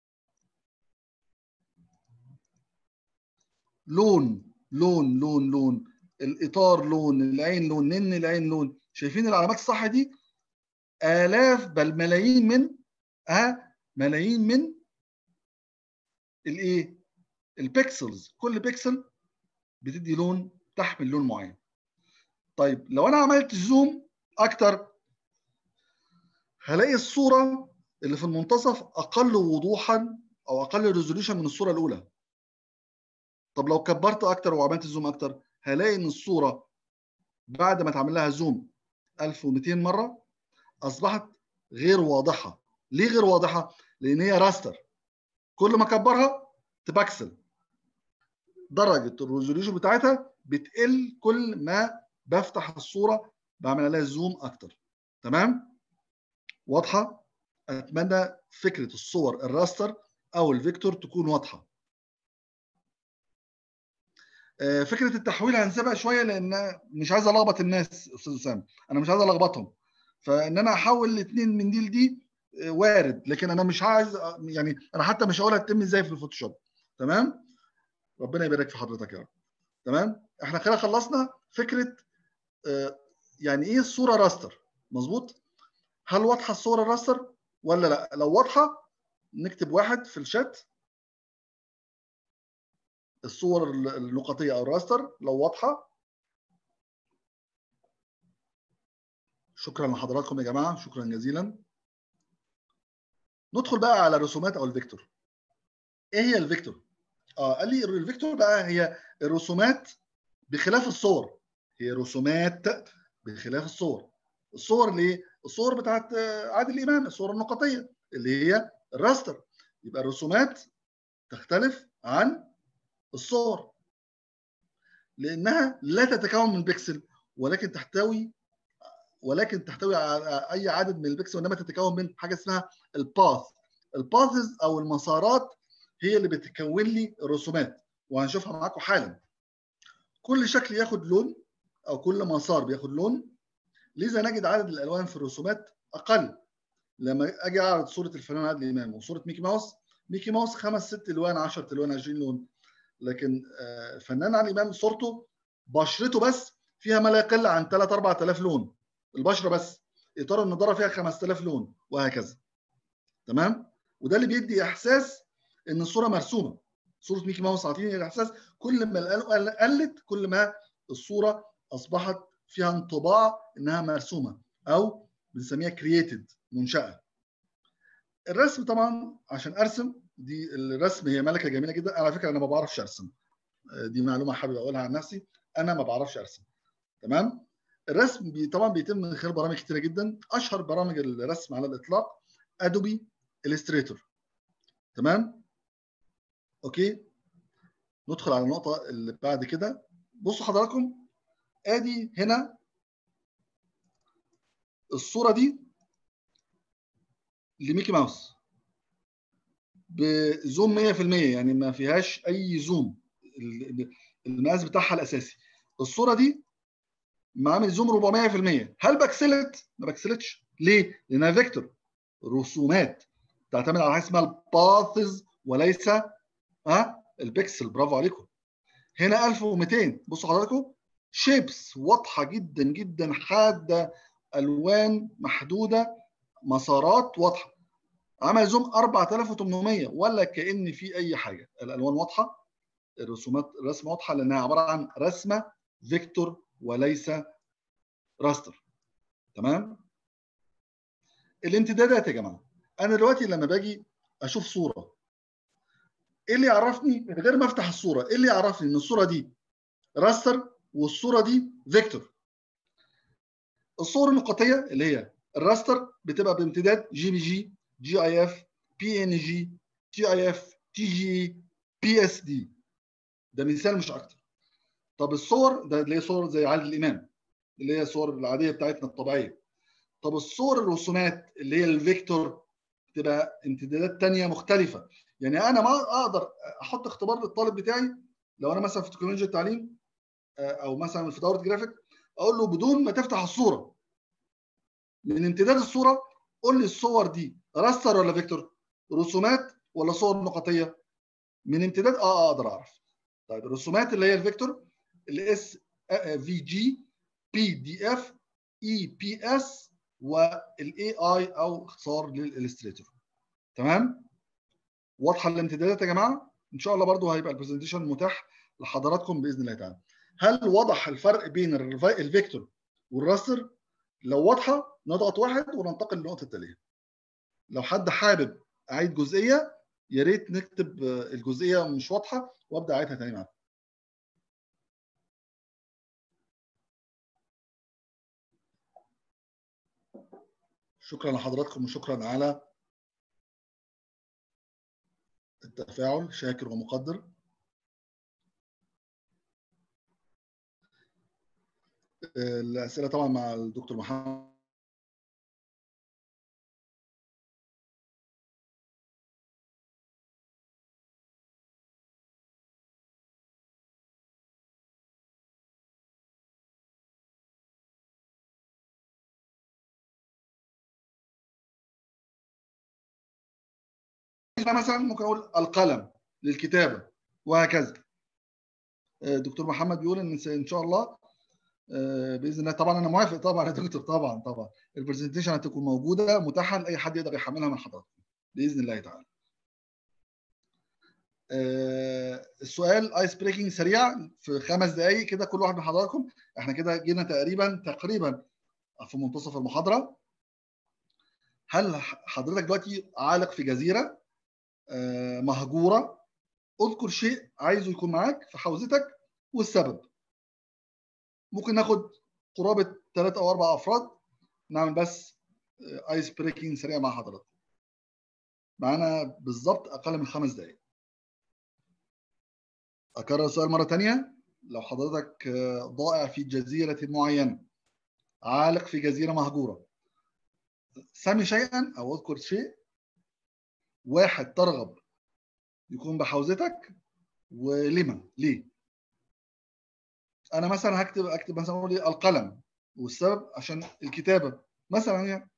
لون لون لون لون الاطار لون العين لون نن العين لون شايفين العلامات الصح دي الاف بل ملايين من ها ملايين من الايه البيكسلز كل بيكسل بتدي لون تحمل لون معين طيب لو انا عملت زوم اكتر هلاقي الصوره اللي في المنتصف اقل وضوحا او اقل ريزوليوشن من الصوره الاولى طب لو كبرت اكتر وعملت زوم اكتر هلاقي ان الصوره بعد ما تعمل لها زوم 1200 مره اصبحت غير واضحه ليه غير واضحه لان هي راستر كل ما اكبرها تبكسل درجه الريزوليوشن بتاعتها بتقل كل ما بفتح الصوره بعمل عليها زوم اكتر تمام واضحه اتمنى فكره الصور الراستر او الفيكتور تكون واضحه فكره التحويل هنسيبها شويه لان مش عايز الخبط الناس استاذ اسامه انا مش عايز الخبطهم فان انا احول الاثنين من دي لدي وارد لكن انا مش عايز يعني انا حتى مش هقولها تتم ازاي في الفوتوشوب تمام ربنا يبارك في حضرتك يا رب تمام احنا كده خلصنا فكره يعني ايه الصوره راستر مظبوط هل واضحه الصوره راستر ولا لا لو واضحه نكتب واحد في الشات الصور النقطيه او الراستر لو واضحه شكرا لحضراتكم يا جماعه شكرا جزيلا ندخل بقى على الرسومات او الفيكتور ايه هي الفيكتور اه قال لي الفيكتور بقى هي الرسومات بخلاف الصور هي رسومات بخلاف الصور الصور اللي ايه الصور بتاعت عادل امام الصور النقطيه اللي هي الراستر يبقى الرسومات تختلف عن الصور لانها لا تتكون من بكسل ولكن تحتوي ولكن تحتوي على اي عدد من البكسل وانما تتكون من حاجه اسمها الباث الباثز او المسارات هي اللي بتكون لي الرسومات وهنشوفها معاكم حالا كل شكل ياخد لون او كل مسار بياخد لون لذا نجد عدد الالوان في الرسومات اقل لما اجي اعرض صوره الفنان عادل امام وصوره ميكي ماوس ميكي ماوس خمس ست الوان 10 الوان 20 لون لكن الفنان عادل امام صورته بشرته بس فيها ما لا يقل عن 3 4000 لون البشره بس اطار النضاره فيها 5000 لون وهكذا تمام وده اللي بيدي احساس ان الصوره مرسومه صوره ميكي ماوس عاطيني الاحساس كل ما الالوان قلت كل ما الصوره اصبحت فيها انطباع انها مرسومه او بنسميها كرييتد منشاه الرسم طبعا عشان ارسم دي الرسم هي ملكه جميله جدا على فكره انا ما بعرفش ارسم دي معلومه حابب اقولها عن نفسي انا ما بعرفش ارسم تمام الرسم بي طبعا بيتم من خلال برامج كتيره جدا اشهر برامج الرسم على الاطلاق ادوبي الستريتور تمام اوكي ندخل على النقطه اللي بعد كده بصوا حضراتكم ادي هنا الصوره دي لميكي ماوس بزوم 100% يعني ما فيهاش اي زوم المقاس بتاعها الاساسي الصوره دي معامل زوم 400% هل بكسلت؟ ما بكسلتش ليه؟ لانها فيكتور رسومات تعتمد على حاجه اسمها الباثز وليس ها البكسل برافو عليكم هنا 1200 بصوا حضراتكم شيبس واضحه جدا جدا حاده الوان محدوده مسارات واضحه عمل زوم 4800 ولا كان في اي حاجه الالوان واضحه الرسومات الرسمه واضحه لانها عباره عن رسمه فيكتور وليس راستر تمام الامتدادات يا جماعه انا دلوقتي لما باجي اشوف صوره ايه اللي يعرفني من غير ما افتح الصوره ايه اللي يعرفني ان الصوره دي راستر والصوره دي فيكتور الصور النقطيه اللي هي الراستر بتبقى بامتداد جي بي جي جي اي اف بي ان جي تي اي اف تي جي بي اس دي ده مثال مش اكتر طب الصور ده اللي هي صور زي عادل الامام اللي هي الصور العاديه بتاعتنا الطبيعيه طب الصور الرسومات اللي هي الفيكتور تبقى امتدادات تانية مختلفة يعني أنا ما أقدر أحط اختبار للطالب بتاعي لو أنا مثلا في تكنولوجيا التعليم أو مثلا في دورة جرافيك أقول له بدون ما تفتح الصورة من امتداد الصورة قول لي الصور دي راستر ولا فيكتور رسومات ولا صور نقطية من امتداد اه اقدر اعرف طيب الرسومات اللي هي الفيكتور الاس في جي بي دي اف اي بي اس والاي اي او اختصار للالستريتور تمام واضحه الامتدادات يا جماعه ان شاء الله برضو هيبقى البرزنتيشن متاح لحضراتكم باذن الله تعالى هل وضح الفرق بين الفيكتور والراستر لو واضحه نضغط واحد وننتقل للنقطه التاليه لو حد حابب اعيد جزئيه يا ريت نكتب الجزئيه مش واضحه وابدا اعيدها تاني معاكم شكرا لحضراتكم وشكرا على التفاعل شاكر ومقدر الأسئلة طبعا مع الدكتور محمد مثلا ممكن اقول القلم للكتابه وهكذا دكتور محمد بيقول ان ان شاء الله باذن الله طبعا انا موافق طبعا يا دكتور طبعا طبعا البرزنتيشن هتكون موجوده متاحه لاي حد يقدر يحملها من حضراتكم باذن الله تعالى السؤال ايس بريكنج سريع في خمس دقائق كده كل واحد من حضراتكم احنا كده جينا تقريبا تقريبا في منتصف المحاضره هل حضرتك دلوقتي عالق في جزيره مهجوره اذكر شيء عايزه يكون معاك في حوزتك والسبب ممكن ناخد قرابه ثلاث او اربع افراد نعمل بس ايس بريكنج سريع مع حضرتك معانا بالظبط اقل من خمس دقائق اكرر السؤال مره ثانيه لو حضرتك ضائع في جزيره معينه عالق في جزيره مهجوره سمي شيئا او اذكر شيء واحد ترغب يكون بحوزتك ولما ليه انا مثلا هكتب اكتب مثلا اقول القلم والسبب عشان الكتابه مثلا يعني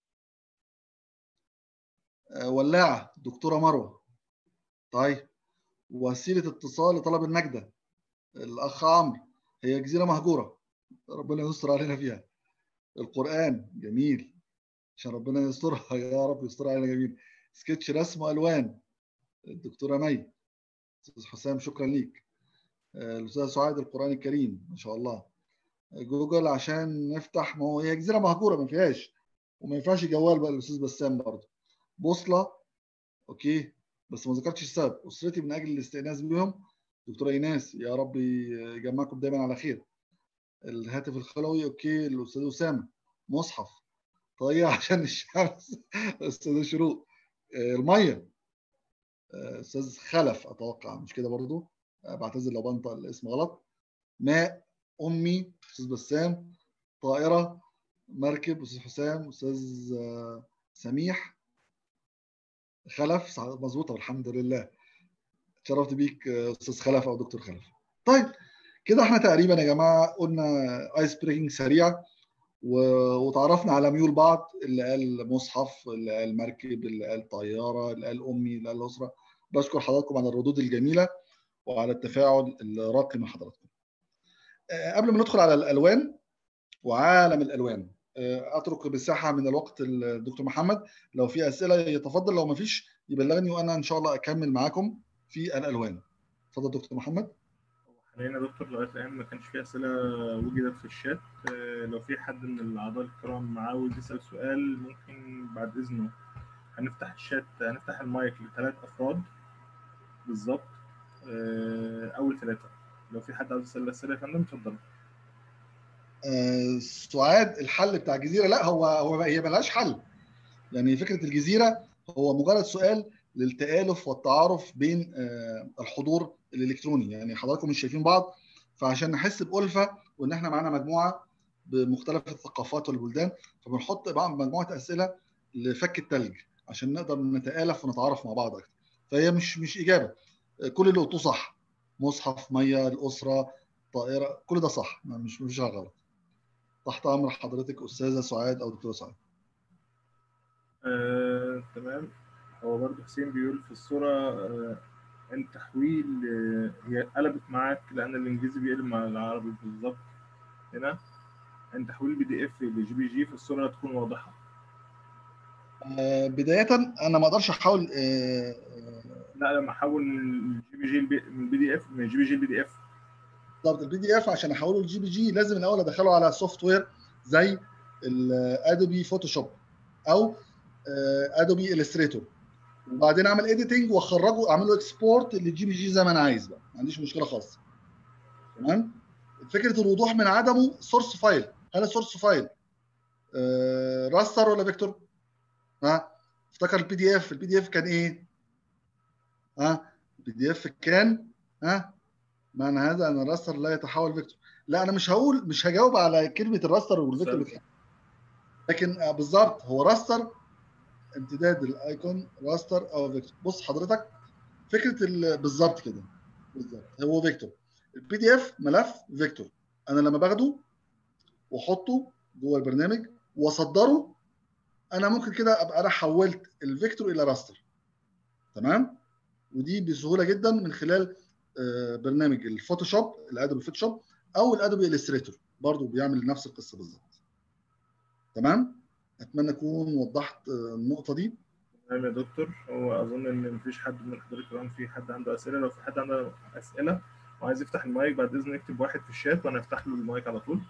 ولاعه دكتوره مروه طيب وسيله اتصال لطلب النجده الاخ عمرو هي جزيره مهجوره ربنا يستر علينا فيها القران جميل عشان ربنا يسترها يا رب يستر علينا جميل سكتش رسم والوان الدكتوره مي استاذ حسام شكرا ليك الاستاذ سعاد القران الكريم ما شاء الله جوجل عشان نفتح ما هو هي جزيره مهجوره ما فيهاش وما ينفعش جوال بقى الاستاذ بسام برضه بوصله اوكي بس ما ذكرتش السبب اسرتي من اجل الاستئناس بهم دكتوره ايناس يا رب يجمعكم دايما على خير الهاتف الخلوي اوكي الاستاذ اسامه مصحف طيب عشان الشمس استاذ شروق الميه استاذ خلف اتوقع مش كده برضو بعتذر لو بنطق الاسم غلط ماء امي استاذ بسام طائره مركب استاذ حسام استاذ سميح خلف مظبوطه والحمد لله اتشرفت بيك استاذ خلف او دكتور خلف طيب كده احنا تقريبا يا جماعه قلنا ايس بريكنج سريع وتعرفنا على ميول بعض اللي قال مصحف اللي قال مركب اللي قال طياره اللي قال امي اللي قال اسره بشكر حضراتكم على الردود الجميله وعلى التفاعل الراقي مع حضراتكم قبل ما ندخل على الالوان وعالم الالوان اترك مساحه من الوقت الدكتور محمد لو في اسئله يتفضل لو ما فيش يبلغني وانا ان شاء الله اكمل معاكم في الالوان اتفضل دكتور محمد حاليا يا دكتور لغايه الان ما كانش في اسئله وجدت في الشات لو في حد من الاعضاء الكرام عاوز يسال سؤال ممكن بعد اذنه هنفتح الشات هنفتح المايك لثلاث افراد بالظبط اول ثلاثه لو في حد عاوز يسال اسئله يا فندم اتفضل آه سعاد الحل بتاع الجزيره لا هو هو هي ملهاش حل يعني فكره الجزيره هو مجرد سؤال للتآلف والتعارف بين آه الحضور الالكتروني يعني حضراتكم مش شايفين بعض فعشان نحس بألفة وان احنا معانا مجموعه بمختلف الثقافات والبلدان فبنحط مجموعه اسئله لفك التلج عشان نقدر نتآلف ونتعرف مع بعض اكتر فهي مش مش اجابه كل اللي قلتوه صح مصحف ميه الاسره طائره كل ده صح مش مفيش حاجه غلط تحت امر حضرتك استاذه سعاد او دكتوره سعاد آه، تمام هو برضه حسين بيقول في الصوره آه، التحويل آه، هي قلبت معاك لان الانجليزي بيقلب مع العربي بالظبط هنا ان تحويل بي دي اف لجي بي جي في الصوره تكون واضحه آه بدايه انا ما اقدرش احول آه لا لما احول من الجي بي جي من البي دي اف من الجي بي جي البي دي اف بالظبط البي دي اف عشان احوله للجي بي جي لازم الاول ادخله على سوفت وير زي الادوبي فوتوشوب او ادوبي الستريتور وبعدين اعمل اديتنج واخرجه اعمل له اكسبورت للجي بي جي زي ما انا عايز بقى ما عنديش مشكله خالص تمام فكره الوضوح من عدمه سورس فايل هل السورس فايل آه راستر ولا فيكتور ها افتكر البي دي اف البي دي اف كان ايه ها البي دي اف كان ها معنى هذا ان الراستر لا يتحول فيكتور لا انا مش هقول مش هجاوب على كلمه الراستر والفيكتور لكن آه بالظبط هو راستر امتداد الايكون راستر او فيكتور بص حضرتك فكره بالظبط كده بالظبط هو فيكتور البي دي اف ملف فيكتور انا لما باخده واحطه جوه البرنامج واصدره انا ممكن كده ابقى انا حولت الفيكتور الى راستر تمام ودي بسهوله جدا من خلال برنامج الفوتوشوب الادوبي فوتوشوب او الادوبي الستريتور برضو بيعمل نفس القصه بالظبط تمام اتمنى اكون وضحت النقطه دي تمام يا دكتور هو اظن ان مفيش حد من الحضور الكرام في حد عنده اسئله لو في حد عنده اسئله وعايز يفتح المايك بعد اذن يكتب واحد في الشات وانا افتح له المايك على طول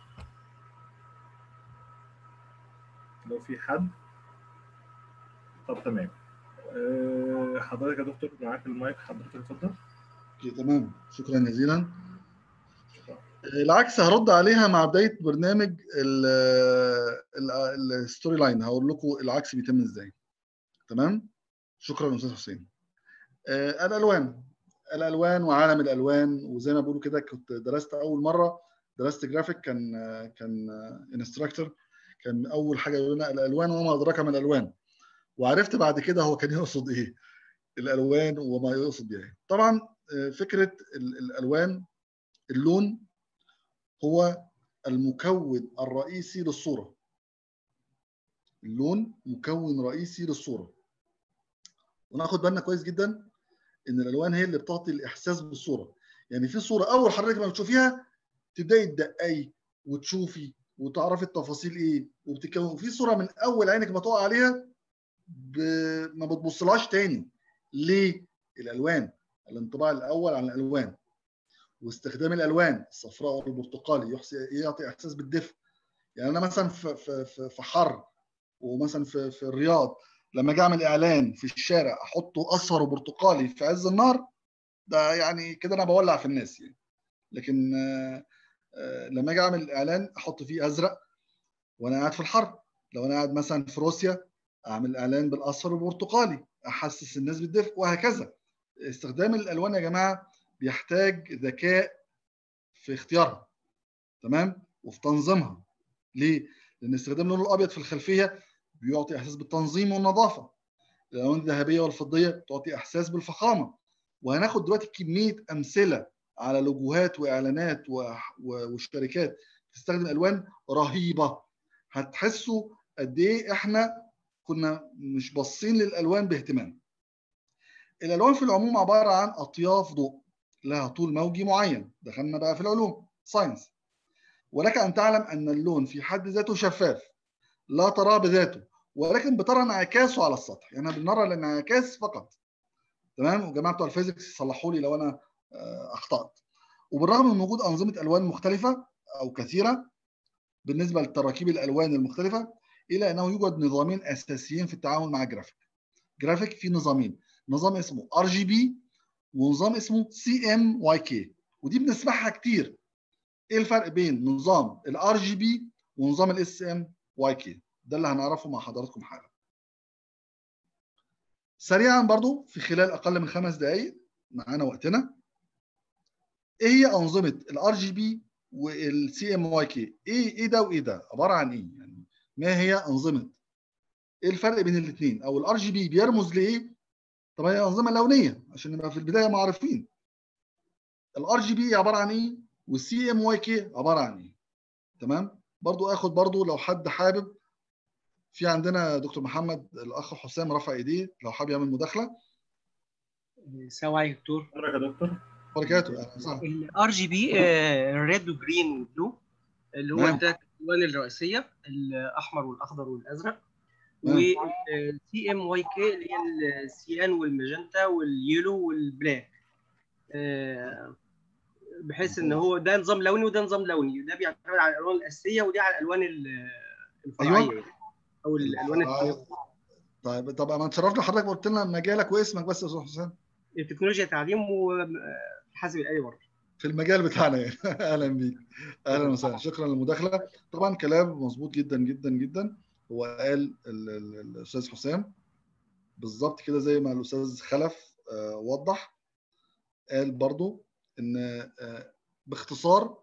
لو في حد طب تمام أه حضرتك يا دكتور معاك المايك حضرتك اتفضل تمام شكرا جزيلا العكس هرد عليها مع بدايه برنامج الستوري لاين هقول لكم العكس بيتم ازاي تمام شكرا استاذ حسين آه الالوان الالوان وعالم الالوان وزي ما بيقولوا كده كنت درست اول مره درست جرافيك كان كان انستراكتور كان اول حاجه يقول لنا الالوان وما ادراك ما الالوان وعرفت بعد كده هو كان يقصد ايه الالوان وما يقصد بها طبعا فكره الالوان اللون هو المكون الرئيسي للصوره اللون مكون رئيسي للصوره وناخد بالنا كويس جدا ان الالوان هي اللي بتعطي الاحساس بالصوره يعني في صوره اول حضرتك ما بتشوفيها تبداي تدققي وتشوفي وتعرفي التفاصيل ايه وبتتكون وفي صوره من اول عينك ما تقع عليها ب... ما بتبصلهاش تاني ليه الالوان الانطباع الاول عن الالوان واستخدام الالوان الصفراء والبرتقالي يعطي احساس بالدفء يعني انا مثلا في في في حر ومثلا في في الرياض لما اجي اعمل اعلان في الشارع احطه اصفر وبرتقالي في عز النهار ده يعني كده انا بولع في الناس يعني لكن لما اجي اعمل اعلان احط فيه ازرق وانا قاعد في الحر لو انا قاعد مثلا في روسيا اعمل اعلان بالاصفر والبرتقالي احسس الناس بالدفء وهكذا استخدام الالوان يا جماعه بيحتاج ذكاء في اختيارها تمام وفي تنظيمها ليه لان استخدام اللون الابيض في الخلفيه بيعطي احساس بالتنظيم والنظافه الالوان الذهبيه والفضيه تعطي احساس بالفخامه وهناخد دلوقتي كميه امثله على لوجوهات واعلانات وشركات تستخدم الوان رهيبه هتحسوا قد ايه احنا كنا مش باصين للالوان باهتمام الالوان في العموم عباره عن اطياف ضوء لها طول موجي معين دخلنا بقى في العلوم ساينس ولك ان تعلم ان اللون في حد ذاته شفاف لا تراه بذاته ولكن بترى انعكاسه على السطح يعني بنرى الانعكاس فقط تمام وجماعه بتوع الفيزيكس يصلحوا لي لو انا اخطات وبالرغم من وجود انظمه الوان مختلفه او كثيره بالنسبه لتراكيب الالوان المختلفه الا انه يوجد نظامين اساسيين في التعامل مع الجرافيك جرافيك في نظامين نظام اسمه ار جي بي ونظام اسمه سي ام واي كي ودي بنسمعها كتير ايه الفرق بين نظام الار جي بي ونظام الاس ام واي كي ده اللي هنعرفه مع حضراتكم حالا سريعا برضو في خلال اقل من خمس دقائق معانا وقتنا ايه هي انظمه الار جي بي والسي ام واي كي ايه ايه ده وايه ده عباره عن ايه يعني ما هي انظمه ايه الفرق بين الاثنين او الار جي بي بيرمز لايه طب هي انظمه لونيه عشان نبقى في البدايه معروفين الار جي بي عباره عن ايه والسي ام واي كي عباره عن ايه تمام برضو اخد برضو لو حد حابب في عندنا دكتور محمد الاخ حسام رفع ايديه لو حابب يعمل مداخله السلام عليكم دكتور حضرتك يا دكتور بركاته اهلا وسهلا الار جي بي ريد وجرين وبلو اللي هو نعم. الثلاث الوان الرئيسيه الاحمر والاخضر والازرق نعم. وسي ام واي كي اللي هي السيان والماجنتا واليلو والبلاك آه، بحيث ان هو ده نظام لوني وده نظام لوني ده بيعتمد على الالوان الاساسيه ودي على الالوان ال- الفرعيه أيوة. يعني. او الالوان الت- طيب طب انا اتشرفت حضرتك قلت لنا مجالك واسمك بس يا استاذ حسام التكنولوجيا تعليم وحاسب الالي برضه في المجال بتاعنا يعني اهلا بيك اهلا وسهلا شكرا للمداخله طبعا كلام مظبوط جدا جدا جدا هو قال ال- ال- الاستاذ حسام بالظبط كده زي ما الاستاذ خلف آه، وضح قال برضو ان آه، باختصار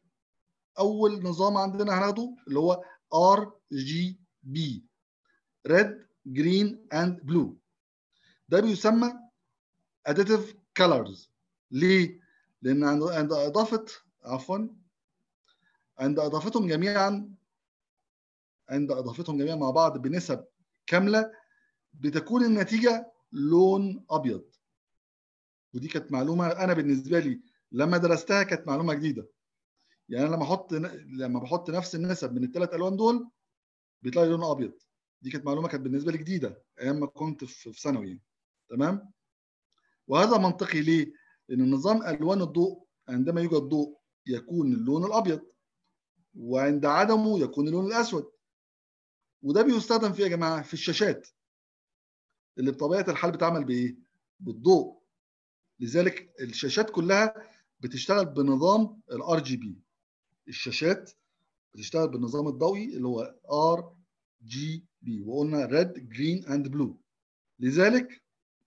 اول نظام عندنا هناخده اللي هو ار جي بي ريد جرين اند بلو ده بيسمى additive colors ليه؟ لان عند عند اضافه عفوا عند اضافتهم جميعا عند اضافتهم جميعا مع بعض بنسب كامله بتكون النتيجه لون ابيض ودي كانت معلومه انا بالنسبه لي لما درستها كانت معلومه جديده يعني انا لما احط لما بحط نفس النسب من الثلاث الوان دول بيطلع لي لون ابيض دي كانت معلومه كانت بالنسبه لي جديده ايام ما كنت في في ثانوي يعني. تمام وهذا منطقي ليه؟ لان نظام الوان الضوء عندما يوجد ضوء يكون اللون الابيض وعند عدمه يكون اللون الاسود وده بيستخدم في يا جماعه في الشاشات اللي بطبيعه الحال بتعمل بايه؟ بالضوء لذلك الشاشات كلها بتشتغل بنظام الار جي بي الشاشات بتشتغل بالنظام الضوئي اللي هو ار جي بي وقلنا ريد جرين اند بلو لذلك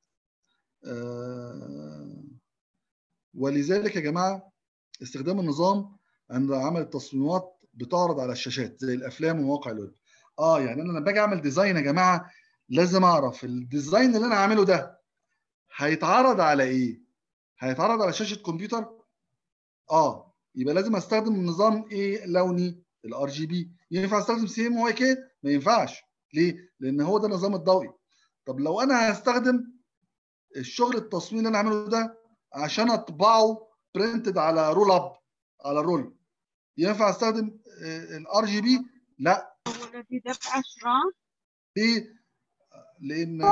آه ولذلك يا جماعه استخدام النظام عند عمل التصميمات بتعرض على الشاشات زي الافلام ومواقع الويب اه يعني انا لما باجي اعمل ديزاين يا جماعه لازم اعرف الديزاين اللي انا عامله ده هيتعرض على ايه هيتعرض على شاشه كمبيوتر اه يبقى لازم استخدم نظام ايه لوني الار جي بي ينفع استخدم سي ام واي كي ما ينفعش ليه لان هو ده النظام الضوئي طب لو انا هستخدم الشغل التصميم اللي انا عامله ده عشان اطبعه برنتد على رول اب على رول ينفع استخدم الار جي بي لا الذي دفع عشرة ليه لان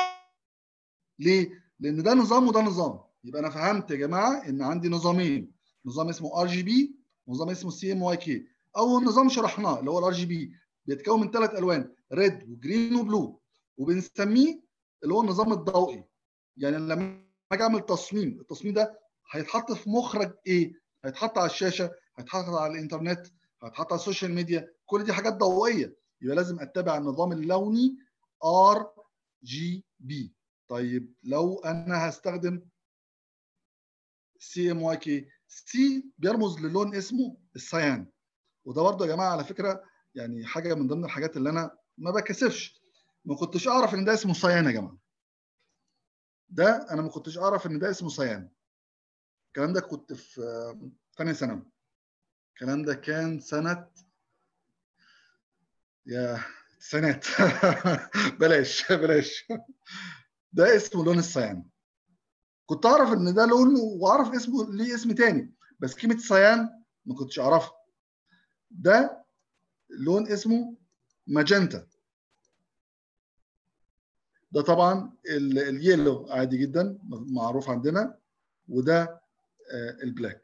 ليه لان ده نظام وده نظام يبقى انا فهمت يا جماعه ان عندي نظامين نظام اسمه ار جي بي ونظام اسمه سي ام واي كي اول نظام شرحناه اللي هو الار جي بي بيتكون من ثلاث الوان ريد وجرين وبلو وبنسميه اللي هو النظام الضوئي يعني لما اجي اعمل تصميم التصميم ده هيتحط في مخرج ايه هيتحط على الشاشه هيتحط على الانترنت هيتحط على السوشيال ميديا كل دي حاجات ضوئيه يبقى لازم اتبع النظام اللوني ار جي بي طيب لو انا هستخدم سي ام واي كي سي بيرمز للون اسمه السيان وده برضه يا جماعه على فكره يعني حاجه من ضمن الحاجات اللي انا ما بكسفش ما كنتش اعرف ان ده اسمه صيان يا جماعه ده انا ما كنتش اعرف ان ده اسمه صيان الكلام ده كنت في ثانيه ثانوي الكلام ده كان سنه يا التسعينات بلاش بلاش ده اسمه لون الصيان كنت اعرف ان ده لون واعرف اسمه ليه اسم تاني بس كلمه صيان ما كنتش اعرفها ده لون اسمه ماجنتا ده طبعا اليلو عادي جدا معروف عندنا وده البلاك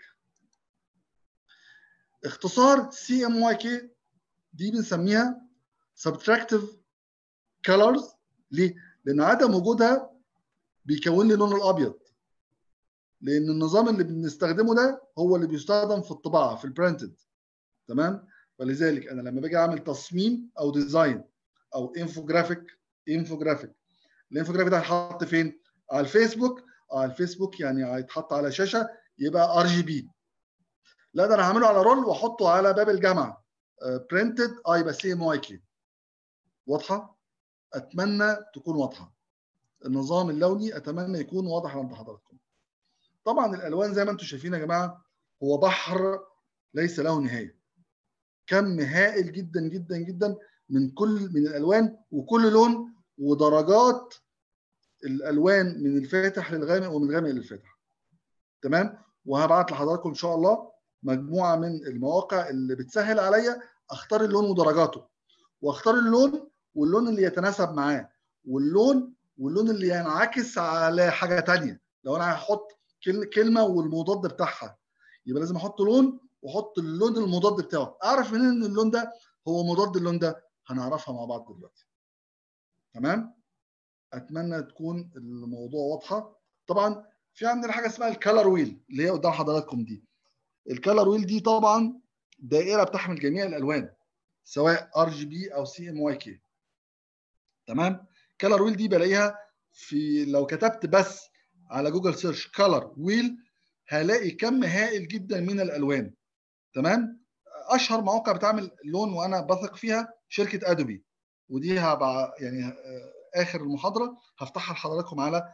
اختصار سي ام واي كي دي بنسميها subtractive colors ليه؟ لان عدم وجودها بيكون لي اللون الابيض لان النظام اللي بنستخدمه ده هو اللي بيستخدم في الطباعه في البرنتد تمام ولذلك انا لما باجي اعمل تصميم او ديزاين او انفوجرافيك انفوجرافيك الانفوجرافيك ده هيتحط فين على الفيسبوك على الفيسبوك يعني هيتحط على شاشه يبقى ار جي بي لا ده انا هعمله على رول واحطه على باب الجامعه برنتد اه يبقى سي ام واي كي واضحه اتمنى تكون واضحه النظام اللوني اتمنى يكون واضح عند حضراتكم طبعا الالوان زي ما انتم شايفين يا جماعه هو بحر ليس له نهايه كم هائل جدا جدا جدا من كل من الالوان وكل لون ودرجات الالوان من الفاتح للغامق ومن الغامق للفاتح تمام وهبعت لحضراتكم ان شاء الله مجموعه من المواقع اللي بتسهل عليا اختار اللون ودرجاته واختار اللون واللون اللي يتناسب معاه واللون واللون اللي ينعكس على حاجه تانية لو انا هحط كلمه والمضاد بتاعها يبقى لازم احط لون واحط اللون المضاد بتاعه اعرف منين ان اللون ده هو مضاد اللون ده هنعرفها مع بعض دلوقتي تمام اتمنى تكون الموضوع واضحه طبعا في عندنا حاجه اسمها الكالر ويل اللي هي قدام حضراتكم دي الكالر ويل دي طبعا دائره بتحمل جميع الالوان سواء ار جي بي او سي ام واي كي تمام كالر ويل دي بلاقيها في لو كتبت بس على جوجل سيرش كالر ويل هلاقي كم هائل جدا من الالوان تمام اشهر مواقع بتعمل لون وانا بثق فيها شركه ادوبي ودي هبقى يعني اخر المحاضره هفتحها لحضراتكم على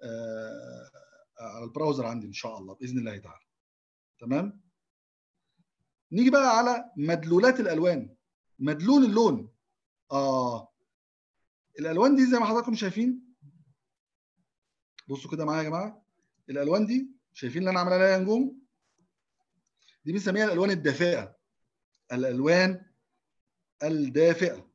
على البراوزر عندي ان شاء الله باذن الله تعالى تمام نيجي بقى على مدلولات الالوان مدلول اللون اه الالوان دي زي ما حضراتكم شايفين بصوا كده معايا يا جماعه الالوان دي شايفين اللي انا عامل عليها نجوم دي بنسميها الالوان الدافئه الالوان الدافئه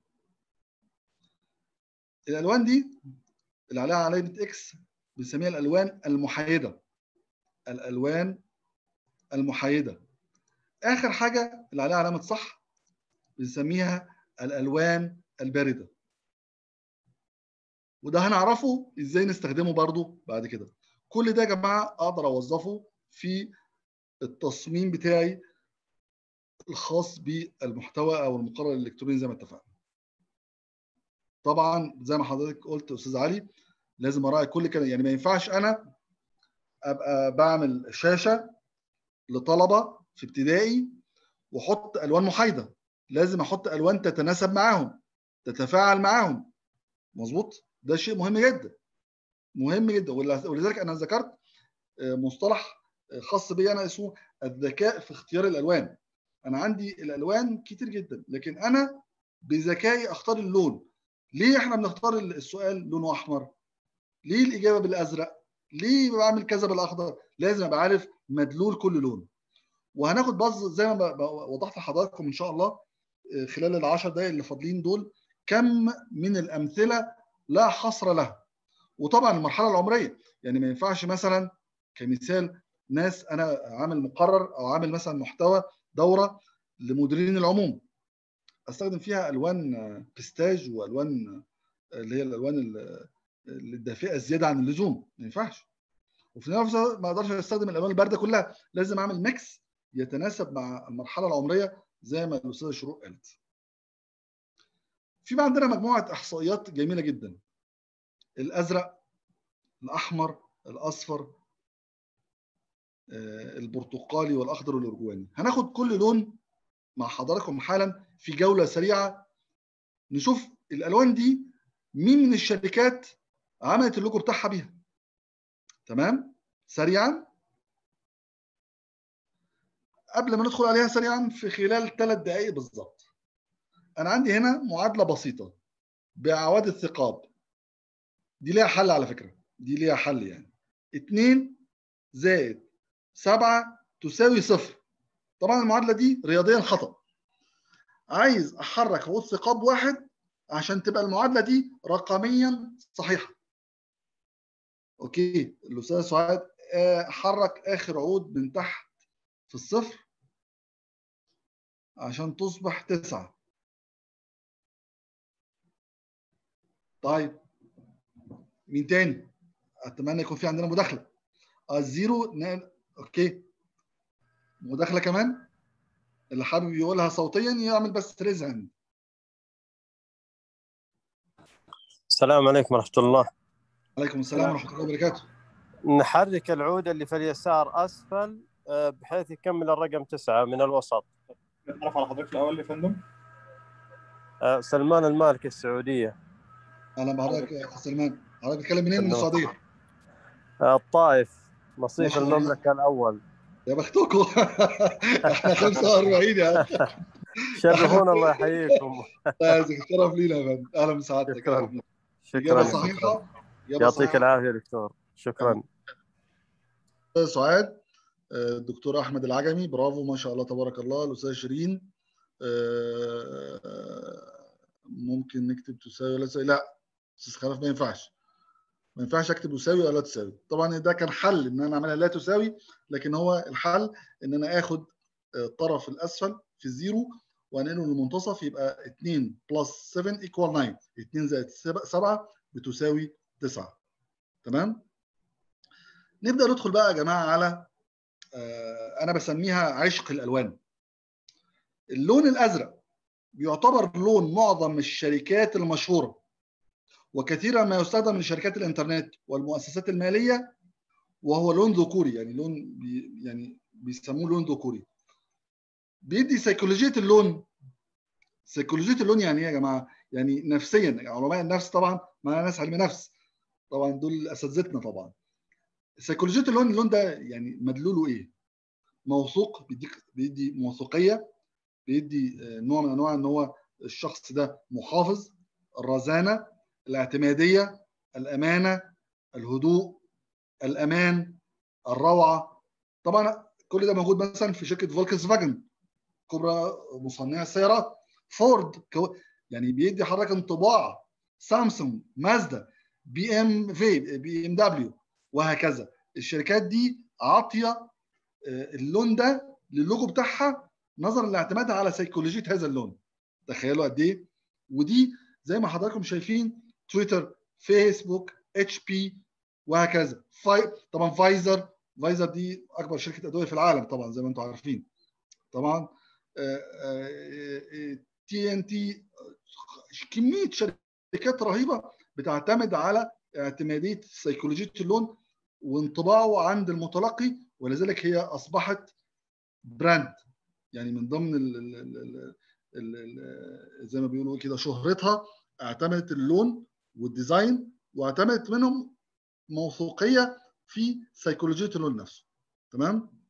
الالوان دي اللي عليها علامه اكس بنسميها الالوان المحايده الالوان المحايده اخر حاجه اللي عليها علامه صح بنسميها الالوان البارده وده هنعرفه ازاي نستخدمه برضو بعد كده كل ده يا جماعه اقدر اوظفه في التصميم بتاعي الخاص بالمحتوى او المقرر الالكتروني زي ما اتفقنا طبعا زي ما حضرتك قلت استاذ علي لازم اراعي كل كلمه يعني ما ينفعش انا ابقى بعمل شاشه لطلبه في ابتدائي واحط الوان محايده لازم احط الوان تتناسب معاهم تتفاعل معاهم مظبوط ده شيء مهم جدا مهم جدا ولذلك انا ذكرت مصطلح خاص بي انا اسمه الذكاء في اختيار الالوان انا عندي الالوان كتير جدا لكن انا بذكائي اختار اللون ليه احنا بنختار السؤال لونه احمر ليه الاجابه بالازرق ليه بعمل كذا بالاخضر لازم ابقى عارف مدلول كل لون وهناخد بص زي ما وضحت لحضراتكم ان شاء الله خلال العشر دقائق اللي فاضلين دول كم من الامثله لا حصر لها وطبعا المرحله العمريه يعني ما ينفعش مثلا كمثال ناس انا عامل مقرر او عامل مثلا محتوى دوره لمديرين العموم استخدم فيها الوان بيستاج والوان اللي هي الالوان الدافئه الزياده عن اللزوم ما ينفعش وفي نفس الوقت ما اقدرش استخدم الالوان البارده كلها لازم اعمل ميكس يتناسب مع المرحله العمريه زي ما الاستاذه شروق قالت. في بقى عندنا مجموعه احصائيات جميله جدا. الازرق، الاحمر، الاصفر، آه، البرتقالي والاخضر والارجواني. هناخد كل لون مع حضراتكم حالا في جوله سريعه نشوف الالوان دي مين من الشركات عملت اللوجو بتاعها بيها. تمام؟ سريعا قبل ما ندخل عليها سريعا في خلال ثلاث دقائق بالظبط انا عندي هنا معادله بسيطه باعواد الثقاب دي ليها حل على فكره دي ليها حل يعني 2 زائد 7 تساوي صفر طبعا المعادله دي رياضيا خطا عايز احرك عود ثقاب واحد عشان تبقى المعادله دي رقميا صحيحه اوكي الاستاذ سعاد آه، حرك اخر عود من تحت في الصفر عشان تصبح تسعة طيب مين تاني؟ اتمنى يكون في عندنا مداخلة آه، الزيرو ن... اوكي مداخلة كمان اللي حابب يقولها صوتيا يعمل بس ريز هاند السلام عليكم ورحمة الله عليكم السلام ورحمة الله وبركاته نحرك العود اللي في اليسار أسفل آه، بحيث يكمل الرقم تسعة من الوسط نتعرف على حضرتك الاول يا فندم آه، سلمان المالكي السعودية اهلا بحضرتك يا سلمان حضرتك بتتكلم منين من تمام. السعودية آه، الطائف ما مصيف شاء الله. المملكة الأول يا بختكم احنا 45 يعني شرفونا الله يحييكم لازم شرف لينا يا فندم اهلا بسعادتك شكراً. اجابه شكرا صحيحه إجابة يعطيك صحيحة. العافية دكتور شكرا استاذ سعاد آه، الدكتور احمد العجمي برافو ما شاء الله تبارك الله الاستاذ شيرين آه، ممكن نكتب تساوي ولا تساوي لا استاذ خلف ما ينفعش ما ينفعش اكتب يساوي ولا تساوي طبعا ده كان حل ان انا اعملها لا تساوي لكن هو الحل ان انا اخد آه، الطرف الاسفل في الزيرو وانقله للمنتصف يبقى 2 بلس 7 ايكوال 9 2 زائد 7 بتساوي 9 تمام نبدا ندخل بقى يا جماعه على آه، انا بسميها عشق الالوان اللون الازرق بيعتبر لون معظم الشركات المشهوره وكثيرا ما يستخدم لشركات الانترنت والمؤسسات الماليه وهو لون ذكوري يعني لون بي يعني بيسموه لون ذكوري بيدي سيكولوجيه اللون سيكولوجيه اللون يعني ايه يا جماعه يعني نفسيا علماء النفس طبعا معانا ناس علم نفس طبعا دول اساتذتنا طبعا سيكولوجيه اللون اللون ده يعني مدلوله ايه موثوق بيديك بيدي موثوقيه بيدي آه، نوع من انواع ان هو الشخص ده محافظ الرزانه الاعتماديه الامانه الهدوء الامان الروعه طبعا كل ده موجود مثلا في شركه فولكس فاجن كبرى مصنعي السيارات فورد كو- يعني بيدي حضرتك انطباع سامسونج مازدا بي ام في بي ام دبليو وهكذا الشركات دي عاطيه آه، اللون ده للوجو بتاعها نظرا لاعتمادها على سيكولوجيه هذا اللون تخيلوا قد ايه ودي زي ما حضراتكم شايفين تويتر فيسبوك اتش بي وهكذا فاي... طبعا فايزر فايزر دي اكبر شركه ادويه في العالم طبعا زي ما انتم عارفين طبعا تي ان تي كميه شركات رهيبه بتعتمد على اعتماديه سيكولوجيه اللون وانطباعه عند المتلقي ولذلك هي اصبحت براند يعني من ضمن ال ال ال ال ال ال زي ما بيقولوا كده شهرتها اعتمدت اللون والديزاين واعتمدت منهم موثوقيه في سيكولوجيه اللون نفسه تمام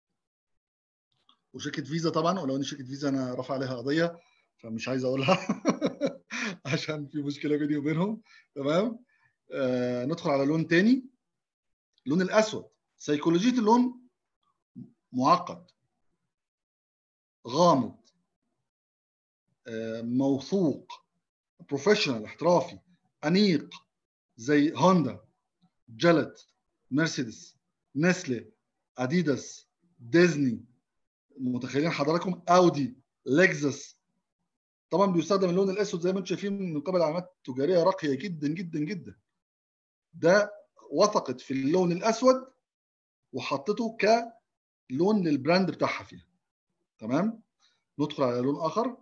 وشركه فيزا طبعا ولو ان شركه فيزا انا رافع عليها قضيه فمش عايز اقولها عشان في مشكله بيني وبينهم تمام آه ندخل على لون تاني اللون الاسود سيكولوجيه اللون معقد غامض آه، موثوق بروفيشنال احترافي انيق زي هوندا جلت مرسيدس نسلي اديداس ديزني متخيلين حضراتكم اودي لكزس طبعا بيستخدم اللون الاسود زي ما انتم شايفين من قبل علامات تجاريه راقيه جدا جدا جدا ده وثقت في اللون الاسود وحطته لون للبراند بتاعها فيها تمام ندخل على لون اخر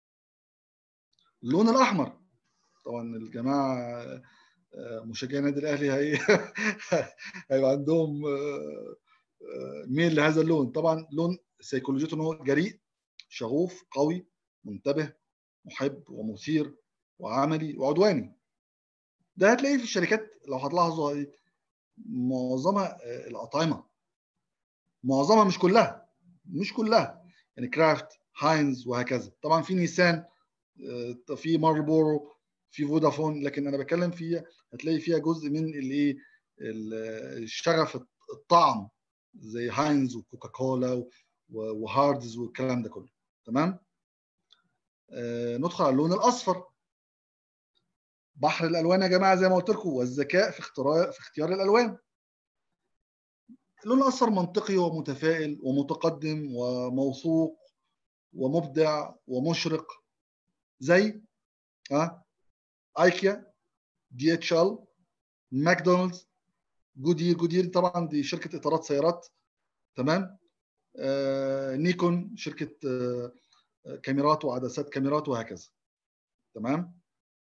اللون الاحمر طبعا الجماعه مشجعي النادي الاهلي هي هيبقى عندهم ميل لهذا اللون طبعا لون سيكولوجيته ان هو جريء شغوف قوي منتبه محب ومثير وعملي وعدواني ده هتلاقيه في الشركات لو هتلاحظوا معظمها الاطعمه معظمها مش كلها مش كلها يعني كرافت هاينز وهكذا طبعا في نيسان في مارلبورو في فودافون لكن انا بتكلم في هتلاقي فيها جزء من الايه الشغف الطعم زي هاينز وكوكا كولا وهاردز والكلام ده كله تمام آه ندخل على اللون الاصفر بحر الالوان يا جماعه زي ما قلت لكم والذكاء في اختيار في اختيار الالوان اللون الاصفر منطقي ومتفائل ومتقدم وموثوق ومبدع ومشرق زي ها ايكيا دي اتش ال ماكدونالدز جودير جودير طبعا دي شركه اطارات سيارات تمام آه نيكون شركه آه كاميرات وعدسات كاميرات وهكذا تمام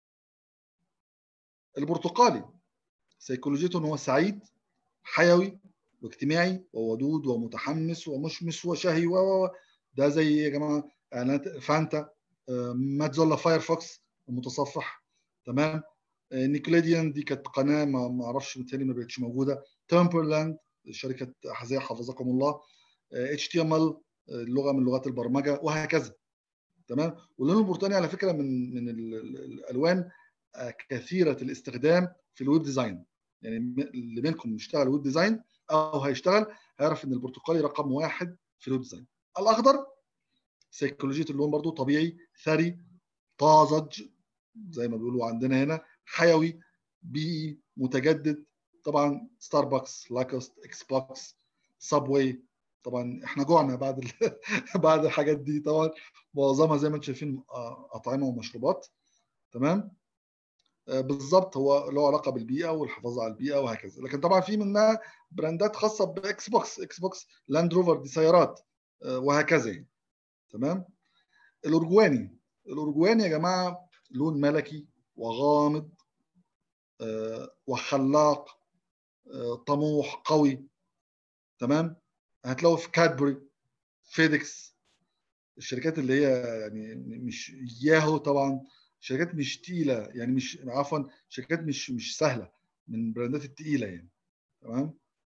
البرتقالي سيكولوجيته ان هو سعيد حيوي واجتماعي وودود ومتحمس ومشمس وشهي و ده زي يا جماعه اعلانات فانتا آه ماتزولا فايرفوكس المتصفح تمام نيكليديان دي كانت قناه ما ما اعرفش بالتالي ما بقتش موجوده تمبرلاند شركه احذيه حفظكم الله اتش تي ام ال لغه من لغات البرمجه وهكذا تمام واللون البرتقالي على فكره من من الالوان كثيره الاستخدام في الويب ديزاين يعني اللي منكم بيشتغل ويب ديزاين او هيشتغل هيعرف ان البرتقالي رقم واحد في الويب ديزاين الاخضر سيكولوجيه اللون برضو طبيعي ثري طازج زي ما بيقولوا عندنا هنا حيوي بيئي متجدد طبعا ستاربكس لاكوست اكس بوكس سابواي طبعا احنا جوعنا بعد ال... بعد الحاجات دي طبعا معظمها زي ما انتم شايفين اطعمه ومشروبات تمام آه بالظبط هو له علاقه بالبيئه والحفاظ على البيئه وهكذا لكن طبعا في منها براندات خاصه باكس بوكس اكس بوكس لاند روفر دي سيارات آه وهكذا يعني تمام الارجواني الارجواني يا جماعه لون ملكي وغامض آه وخلاق آه طموح قوي تمام هتلاقوا في كادبري فيديكس الشركات اللي هي يعني مش ياهو طبعا شركات مش تقيله يعني مش عفوا شركات مش مش سهله من البراندات التقيله يعني تمام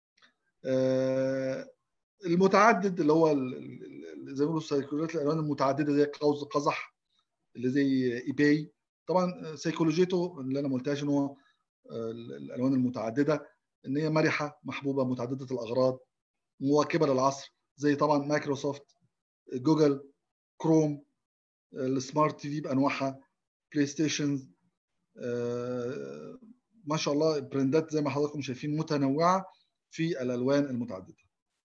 آه المتعدد اللي هو زي ما بيقولوا سيكولوجيات الالوان المتعدده زي قوس قزح اللي زي ايباي طبعا سيكولوجيته اللي انا ما قلتهاش ان هو الالوان المتعدده ان هي مرحه محبوبه متعدده الاغراض مواكبه للعصر زي طبعا مايكروسوفت جوجل كروم السمارت تي في بانواعها بلاي ستيشن آه ما شاء الله براندات زي ما حضراتكم شايفين متنوعه في الالوان المتعدده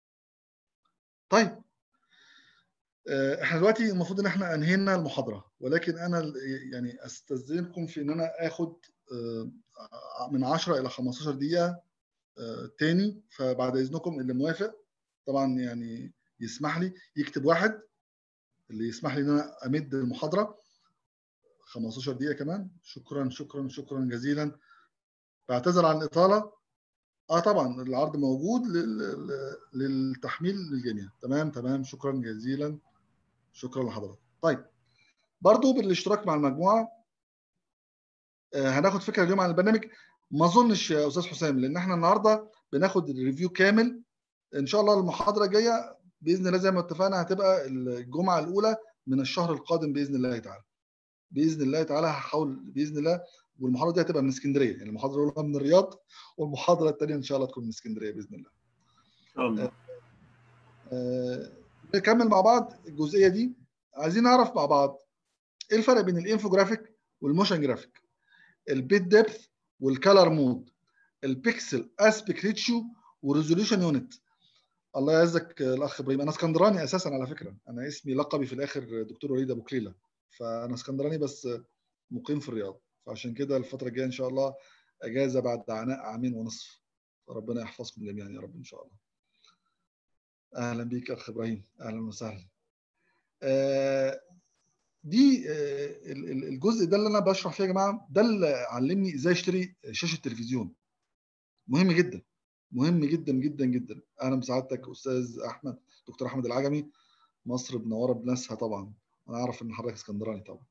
طيب آه احنا دلوقتي المفروض ان احنا انهينا المحاضره ولكن انا يعني استاذنكم في ان انا اخد آه من 10 الى 15 دقيقه تاني فبعد اذنكم اللي موافق طبعا يعني يسمح لي يكتب واحد اللي يسمح لي ان انا امد المحاضره 15 دقيقه كمان شكرا شكرا شكرا جزيلا بعتذر عن الاطاله اه طبعا العرض موجود للتحميل للجميع تمام تمام شكرا جزيلا شكرا لحضرتك طيب برضو بالاشتراك مع المجموعه آه هناخد فكره اليوم عن البرنامج ما اظنش يا استاذ حسام لان احنا النهارده بناخد الريفيو كامل ان شاء الله المحاضره الجايه باذن الله زي ما اتفقنا هتبقى الجمعه الاولى من الشهر القادم باذن الله تعالى باذن الله تعالى هحاول باذن الله والمحاضره دي هتبقى من اسكندريه يعني المحاضره الاولى من الرياض والمحاضره الثانيه ان شاء الله تكون من اسكندريه باذن الله ان شاء الله آه نكمل مع بعض الجزئيه دي عايزين نعرف مع بعض ايه الفرق بين الانفوجرافيك والموشن جرافيك البيت ديبث والكالر مود البيكسل اسبيكت ريتشيو وريزوليوشن يونت الله يعزك الاخ ابراهيم انا اسكندراني اساسا على فكره انا اسمي لقبي في الاخر دكتور وليد ابو كليله فانا اسكندراني بس مقيم في الرياض فعشان كده الفتره الجايه ان شاء الله اجازه بعد عناء عامين ونصف ربنا يحفظكم جميعا يا رب ان شاء الله اهلا بيك اخ ابراهيم اهلا وسهلا آه، دي آه، ال- ال- الجزء ده اللي انا بشرح فيه يا جماعه ده اللي علمني ازاي اشتري شاشه تلفزيون مهم جدا مهم جدا جدا جدا اهلا بسعادتك استاذ احمد دكتور احمد العجمي مصر منوره بناسها طبعا انا اعرف ان حضرتك اسكندراني طبعا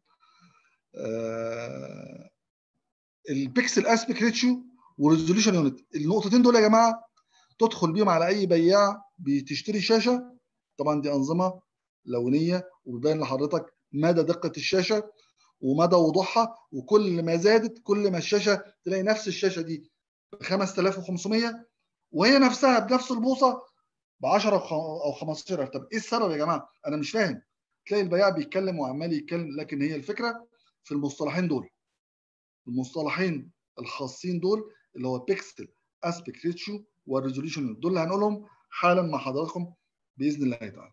آه، البيكسل اسبيك ريتشيو والريزوليوشن يونت النقطتين دول يا جماعه تدخل بيهم على اي بياع بتشتري شاشه طبعا دي انظمه لونيه وبيبين لحضرتك مدى دقه الشاشه ومدى وضوحها وكل ما زادت كل ما الشاشه تلاقي نفس الشاشه دي ب 5500 وهي نفسها بنفس البوصه ب 10 او 15000 طب ايه السبب يا جماعه؟ انا مش فاهم تلاقي البياع بيتكلم وعمال يتكلم لكن هي الفكره في المصطلحين دول المصطلحين الخاصين دول اللي هو بيكسل اسبيكت ريتشيو والريزوليوشن دول اللي هنقولهم حالا مع حضراتكم باذن الله تعالى.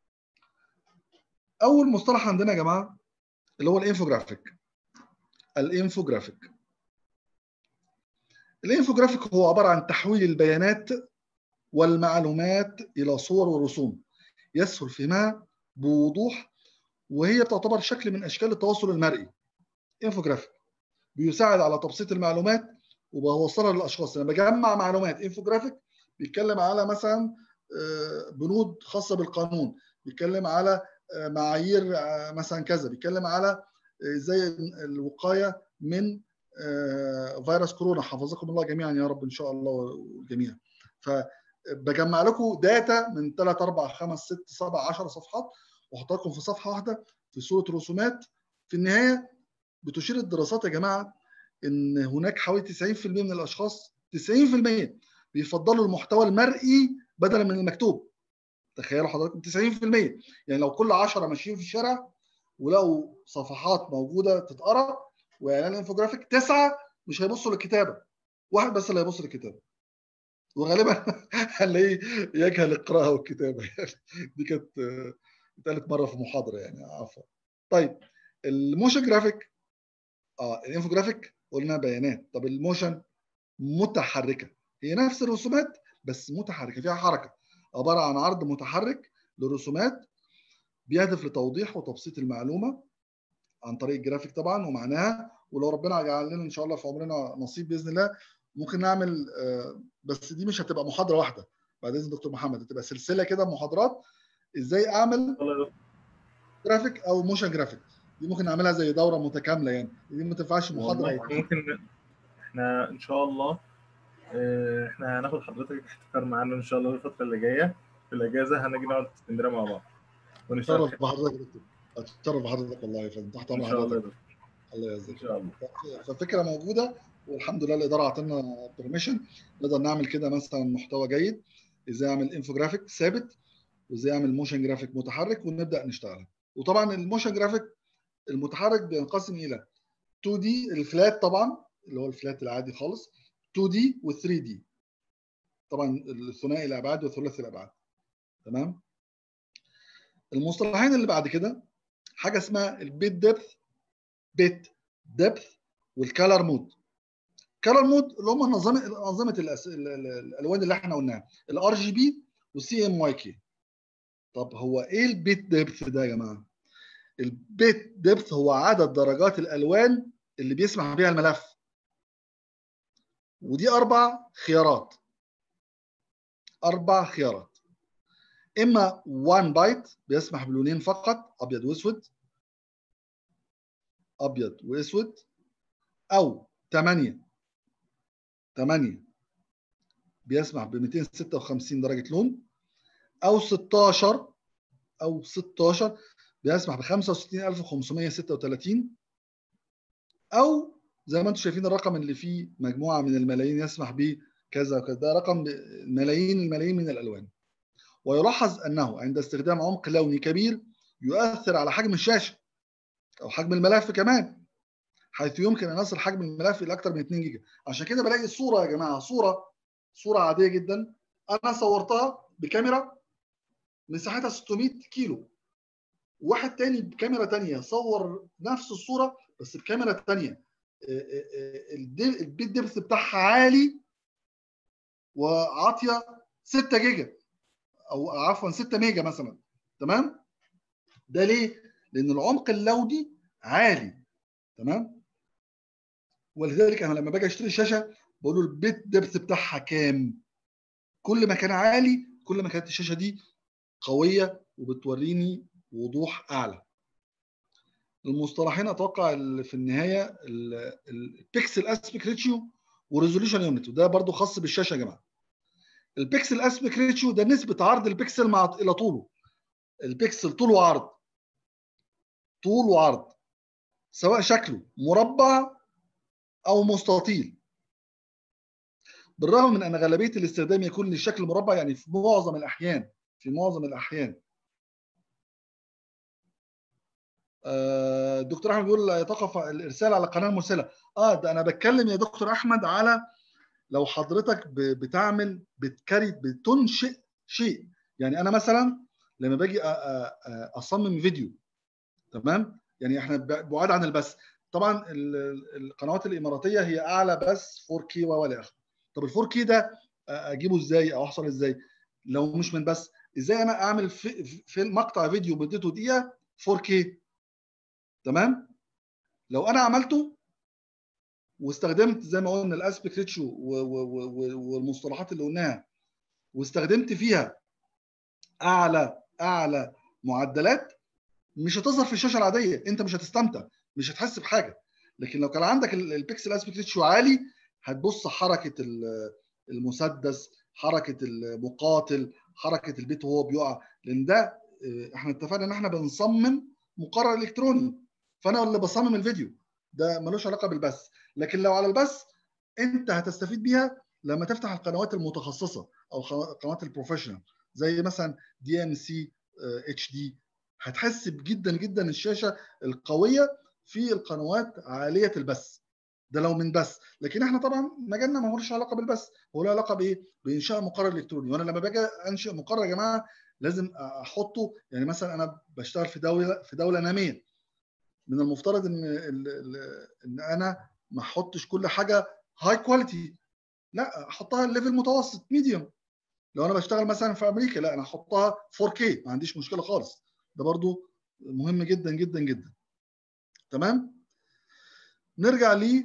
اول مصطلح عندنا يا جماعه اللي هو الانفوجرافيك. الانفوجرافيك. الانفوجرافيك هو عباره عن تحويل البيانات والمعلومات الى صور ورسوم يسهل فهمها بوضوح وهي تعتبر شكل من اشكال التواصل المرئي. انفوجرافيك بيساعد على تبسيط المعلومات وبوصلها للاشخاص انا بجمع معلومات انفوجرافيك بيتكلم على مثلا آه، بنود خاصه بالقانون بيتكلم على آه، معايير آه، مثلا كذا بيتكلم على ازاي الوقايه من آه، فيروس كورونا حفظكم الله جميعا يا رب ان شاء الله والجميع فبجمع لكم داتا من 3 4 5 6 7 10 صفحات واحطها لكم في صفحه واحده في صوره رسومات في النهايه بتشير الدراسات يا جماعه ان هناك حوالي 90% من الاشخاص 90% بيفضلوا المحتوى المرئي بدلا من المكتوب تخيلوا حضراتكم 90% يعني لو كل 10 ماشيين في الشارع ولقوا صفحات موجوده تتقرا واعلان انفوجرافيك تسعه مش هيبصوا للكتابه واحد بس اللي هيبص للكتابه وغالبا هنلاقيه يجهل القراءه والكتابه يعني دي كانت آه، ثالث مره في محاضره يعني عفوا طيب الموشن جرافيك اه الانفوجرافيك قلنا بيانات طب الموشن متحركه هي نفس الرسومات بس متحركه فيها حركه عباره عن عرض متحرك لرسومات بيهدف لتوضيح وتبسيط المعلومه عن طريق الجرافيك طبعا ومعناها ولو ربنا جعل لنا ان شاء الله في عمرنا نصيب باذن الله ممكن نعمل آه، بس دي مش هتبقى محاضره واحده بعد اذن دكتور محمد هتبقى سلسله كده محاضرات ازاي اعمل والله جرافيك او موشن جرافيك دي ممكن نعملها زي دوره متكامله يعني دي ما تنفعش محاضره والله واحدة. ممكن احنا ان شاء الله اه، احنا هناخد حضرتك احتكار معانا ان شاء الله الفتره اللي جايه في الاجازه هنجي نقعد في اسكندريه مع بعض ونشتغل اتشرف بحضرتك يا دكتور اتشرف بحضرتك والله يا فندم تحت ان امر شاء الله يا حضرتك دكتور. الله ان يعزك شاء الله فالفكره موجوده والحمد لله الاداره اعطتنا بيرميشن نقدر نعمل كده مثلا محتوى جيد ازاي اعمل انفوجرافيك ثابت وازاي اعمل موشن جرافيك متحرك ونبدا نشتغل وطبعا الموشن جرافيك المتحرك بينقسم الى 2 دي الفلات طبعا اللي هو الفلات العادي خالص 2 دي و 3 دي طبعا الثنائي الابعاد وثلاثي الابعاد تمام المصطلحين اللي بعد كده حاجه اسمها البيت ديبث بيت ديبث والكالر مود كالر مود اللي هم انظمه انظمه الأس... ال- ال- الالوان اللي احنا قلناها الار جي بي والسي ام واي كي طب هو ايه البيت ديبث ده يا جماعه البيت ديبث هو عدد درجات الالوان اللي بيسمح بها الملف ودي اربع خيارات اربع خيارات اما 1 بايت بيسمح بلونين فقط ابيض واسود ابيض واسود او 8 8 بيسمح ب 256 درجه لون او 16 او 16 بيسمح ب 65536 او زي ما انتم شايفين الرقم اللي فيه مجموعه من الملايين يسمح ب كذا وكذا ده رقم ملايين الملايين من الالوان ويلاحظ انه عند استخدام عمق لوني كبير يؤثر على حجم الشاشه او حجم الملف كمان حيث يمكن ان يصل حجم الملف الى اكثر من 2 جيجا عشان كده بلاقي الصوره يا جماعه صوره صوره عاديه جدا انا صورتها بكاميرا مساحتها 600 كيلو واحد تاني بكاميرا تانية صور نفس الصوره بس بكاميرا تانية الدي- البيت ديبث بتاعها عالي وعاطيه 6 جيجا او عفوا 6 ميجا مثلا تمام ده ليه لان العمق اللودي عالي تمام ولذلك انا لما باجي اشتري شاشه بقول له البيت دبث بتاعها كام كل ما كان عالي كل ما كانت الشاشه دي قويه وبتوريني وضوح اعلى المصطلحين اتوقع اللي في النهايه البيكسل اسبيك ريتشيو وريزوليوشن يونت وده برضو خاص بالشاشه يا جماعه البيكسل اسبيك ريتشيو ده نسبه عرض البيكسل مع الى طوله البيكسل طول وعرض طول وعرض سواء شكله مربع او مستطيل بالرغم من ان غالبيه الاستخدام يكون للشكل مربع يعني في معظم الاحيان في معظم الاحيان الدكتور احمد بيقول يتوقف الارسال على القناه المرسله اه ده انا بتكلم يا دكتور احمد على لو حضرتك بتعمل بتكري بتنشئ شيء يعني انا مثلا لما باجي اصمم فيديو تمام يعني احنا بعاد عن البث طبعا القنوات الاماراتيه هي اعلى بث 4K والى اخره طب ال 4K ده اجيبه ازاي او احصل ازاي لو مش من بث ازاي انا اعمل في, في مقطع فيديو مدته دقيقه 4K تمام لو انا عملته واستخدمت زي ما قلنا الاسبيكت ريتشيو والمصطلحات اللي قلناها واستخدمت فيها اعلى اعلى معدلات مش هتظهر في الشاشه العاديه انت مش هتستمتع مش هتحس بحاجه لكن لو كان عندك البيكسل اسبيكت ريتشيو عالي هتبص حركه المسدس حركه المقاتل حركه البيت وهو بيقع لان ده احنا اتفقنا ان احنا بنصمم مقرر الكتروني فانا اللي بصمم الفيديو ده ملوش علاقه بالبث لكن لو على البث انت هتستفيد بيها لما تفتح القنوات المتخصصه او قنوات البروفيشنال زي مثلا دي ام سي اتش دي هتحس جدا جدا الشاشه القويه في القنوات عاليه البث ده لو من بث لكن احنا طبعا مجالنا ما هوش علاقه بالبث هو له علاقه بايه بانشاء مقرر الكتروني وانا لما باجي انشئ مقرر يا جماعه لازم احطه يعني مثلا انا بشتغل في دوله في دوله ناميه من المفترض ان ان انا ما احطش كل حاجه هاي كواليتي لا احطها ليفل متوسط ميديوم لو انا بشتغل مثلا في امريكا لا انا احطها 4K ما عنديش مشكله خالص ده برضو مهم جدا جدا جدا تمام نرجع ل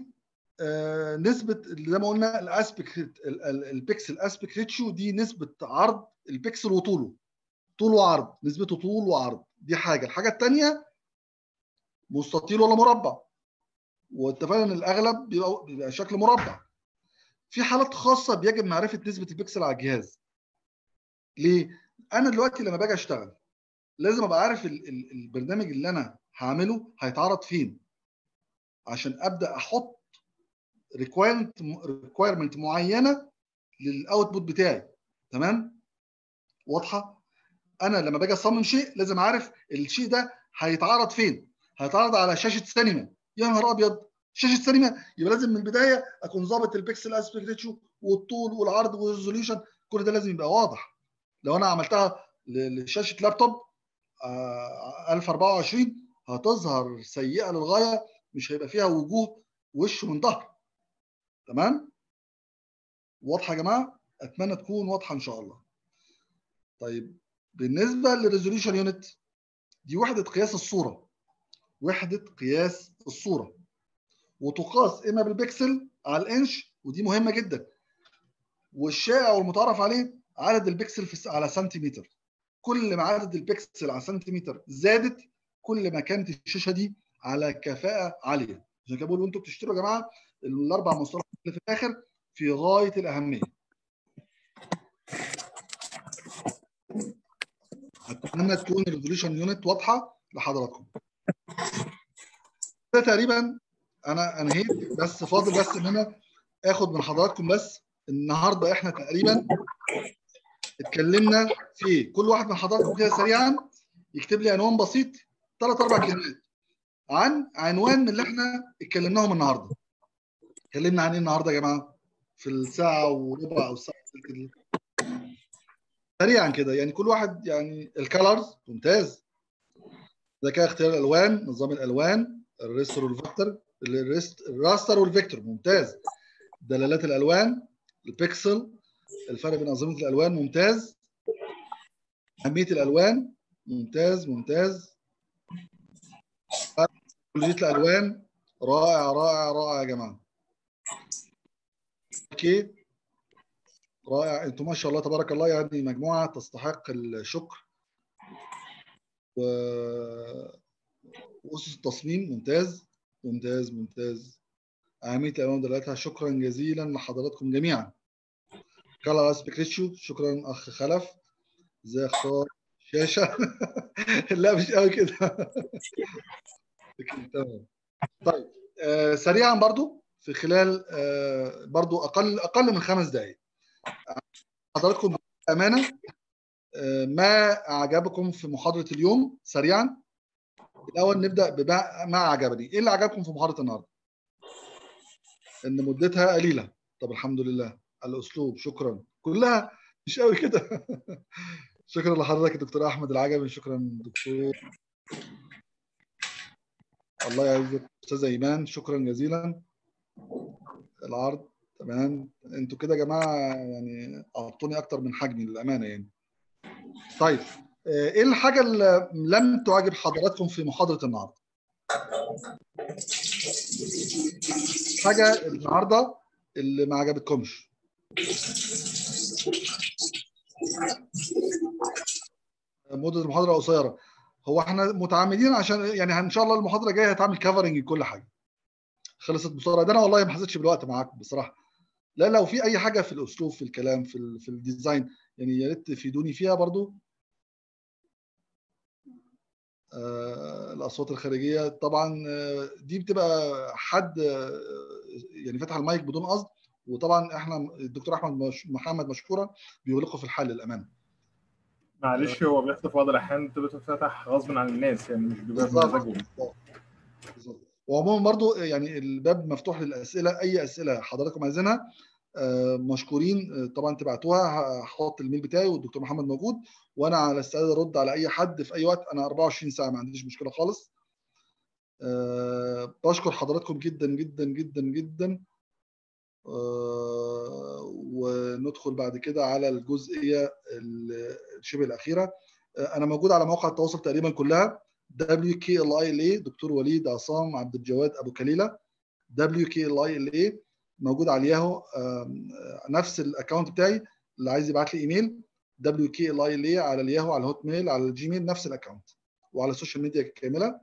نسبه زي ما قلنا الاسبيكت البيكسل اسبيكت ريتشيو دي نسبه عرض البيكسل وطوله طول وعرض نسبته طول وعرض دي حاجه الحاجه الثانيه مستطيل ولا مربع واتفقنا ان الاغلب بيبقى, بيبقى شكل مربع في حالات خاصه بيجب معرفه نسبه البكسل على الجهاز ليه انا دلوقتي لما باجي اشتغل لازم ابقى عارف ال ال البرنامج اللي انا هعمله هيتعرض فين عشان ابدا احط ريكوايرمنت ريكوايرمنت معينه للاوتبوت بتاعي تمام واضحه انا لما باجي اصمم شيء لازم اعرف الشيء ده هيتعرض فين هيتعرض على شاشه سينما يا نهار ابيض شاشه سينما يبقى لازم من البدايه اكون ظابط البكسل اسبيكت ريتشيو والطول والعرض والريزوليوشن كل ده لازم يبقى واضح لو انا عملتها لشاشه لابتوب 1024 هتظهر سيئه للغايه مش هيبقى فيها وجوه وش من ظهر تمام واضحه يا جماعه اتمنى تكون واضحه ان شاء الله طيب بالنسبه للريزوليوشن يونت دي وحده قياس الصوره وحده قياس الصوره وتقاس اما بالبكسل على الانش ودي مهمه جدا والشائع والمتعارف عليه عدد البكسل في على سنتيمتر كل ما عدد البكسل على سنتيمتر زادت كل ما كانت الشاشه دي على كفاءه عاليه عشان كده بقول وانتم بتشتروا يا جماعه الاربع مصطلحات اللي في الاخر في غايه الاهميه اتمنى تكون الريزوليوشن يونت واضحه لحضراتكم ده تقريبا انا انهيت بس فاضل بس ان انا اخد من حضراتكم بس النهارده احنا تقريبا اتكلمنا في كل واحد من حضراتكم كده سريعا يكتب لي عنوان بسيط ثلاث اربع كلمات عن عنوان من اللي احنا اتكلمناهم النهارده اتكلمنا عن ايه النهارده يا جماعه في الساعه وربع او الساعه كده سريعا كده يعني كل واحد يعني الكالرز ممتاز ذكاء اختيار الالوان نظام الالوان الريستر والفيكتور الراستر والفيكتور ممتاز دلالات الالوان البيكسل الفرق بين انظمه الالوان ممتاز اهميه الالوان ممتاز ممتاز كليه الالوان رائع رائع رائع يا جماعه اوكي رائع انتم ما شاء الله تبارك الله يعني مجموعه تستحق الشكر و واسس التصميم ممتاز ممتاز ممتاز اهميه الالوان دلالتها شكرا جزيلا لحضراتكم جميعا كالر اسبيك ريشيو شكرا اخ خلف ازاي اختار شاشه لا مش قوي كده لكن تمام طيب آه سريعا برضو في خلال آه برضو اقل اقل من خمس دقائق حضراتكم بامانه آه ما اعجبكم في محاضره اليوم سريعا الاول نبدا بما ما عجبني ايه اللي عجبكم في محاضره النهارده ان مدتها قليله طب الحمد لله الاسلوب شكرا كلها مش قوي كده شكرا لحضرتك دكتور احمد العجمي شكرا دكتور الله يعزك استاذه ايمان شكرا جزيلا العرض تمام انتوا كده يا جماعه يعني اعطوني اكتر من حجمي للامانه يعني طيب ايه الحاجه اللي لم تعجب حضراتكم في محاضره النهارده حاجه النهارده اللي ما عجبتكمش مده المحاضره قصيره هو احنا متعمدين عشان يعني ان شاء الله المحاضره الجايه هتعمل كفرنج لكل حاجه خلصت بسرعه ده انا والله ما حسيتش بالوقت معاكم بصراحه لا لو في اي حاجه في الاسلوب في الكلام في ال في الديزاين يعني يا ريت تفيدوني فيها برضو آه الاصوات الخارجيه طبعا آه دي بتبقى حد آه يعني فتح المايك بدون قصد وطبعا احنا الدكتور احمد مش محمد مشكورا بيغلقه في الحل للامانه معلش هو بيحصل في بعض الاحيان بتبقى تتفتح غصب عن الناس يعني مش بيبقى بالظبط بمزاجهم بالظبط وعموما برضو يعني الباب مفتوح للاسئله اي اسئله حضراتكم عايزينها آه، مشكورين آه، طبعا تبعتوها هحط الميل بتاعي والدكتور محمد موجود وانا على استعداد ارد على اي حد في اي وقت انا 24 ساعه ما عنديش مشكله خالص أه بشكر حضراتكم جدا جدا جدا جدا أه وندخل بعد كده على الجزئيه شبه الاخيره أه انا موجود على مواقع التواصل تقريبا كلها WKLILA دكتور وليد عصام عبد الجواد ابو كليله WKLILA موجود على الياهو نفس الاكونت بتاعي اللي عايز يبعت لي ايميل WKLILA على الياهو على الهوت ميل على الجيميل نفس الاكونت وعلى السوشيال ميديا كامله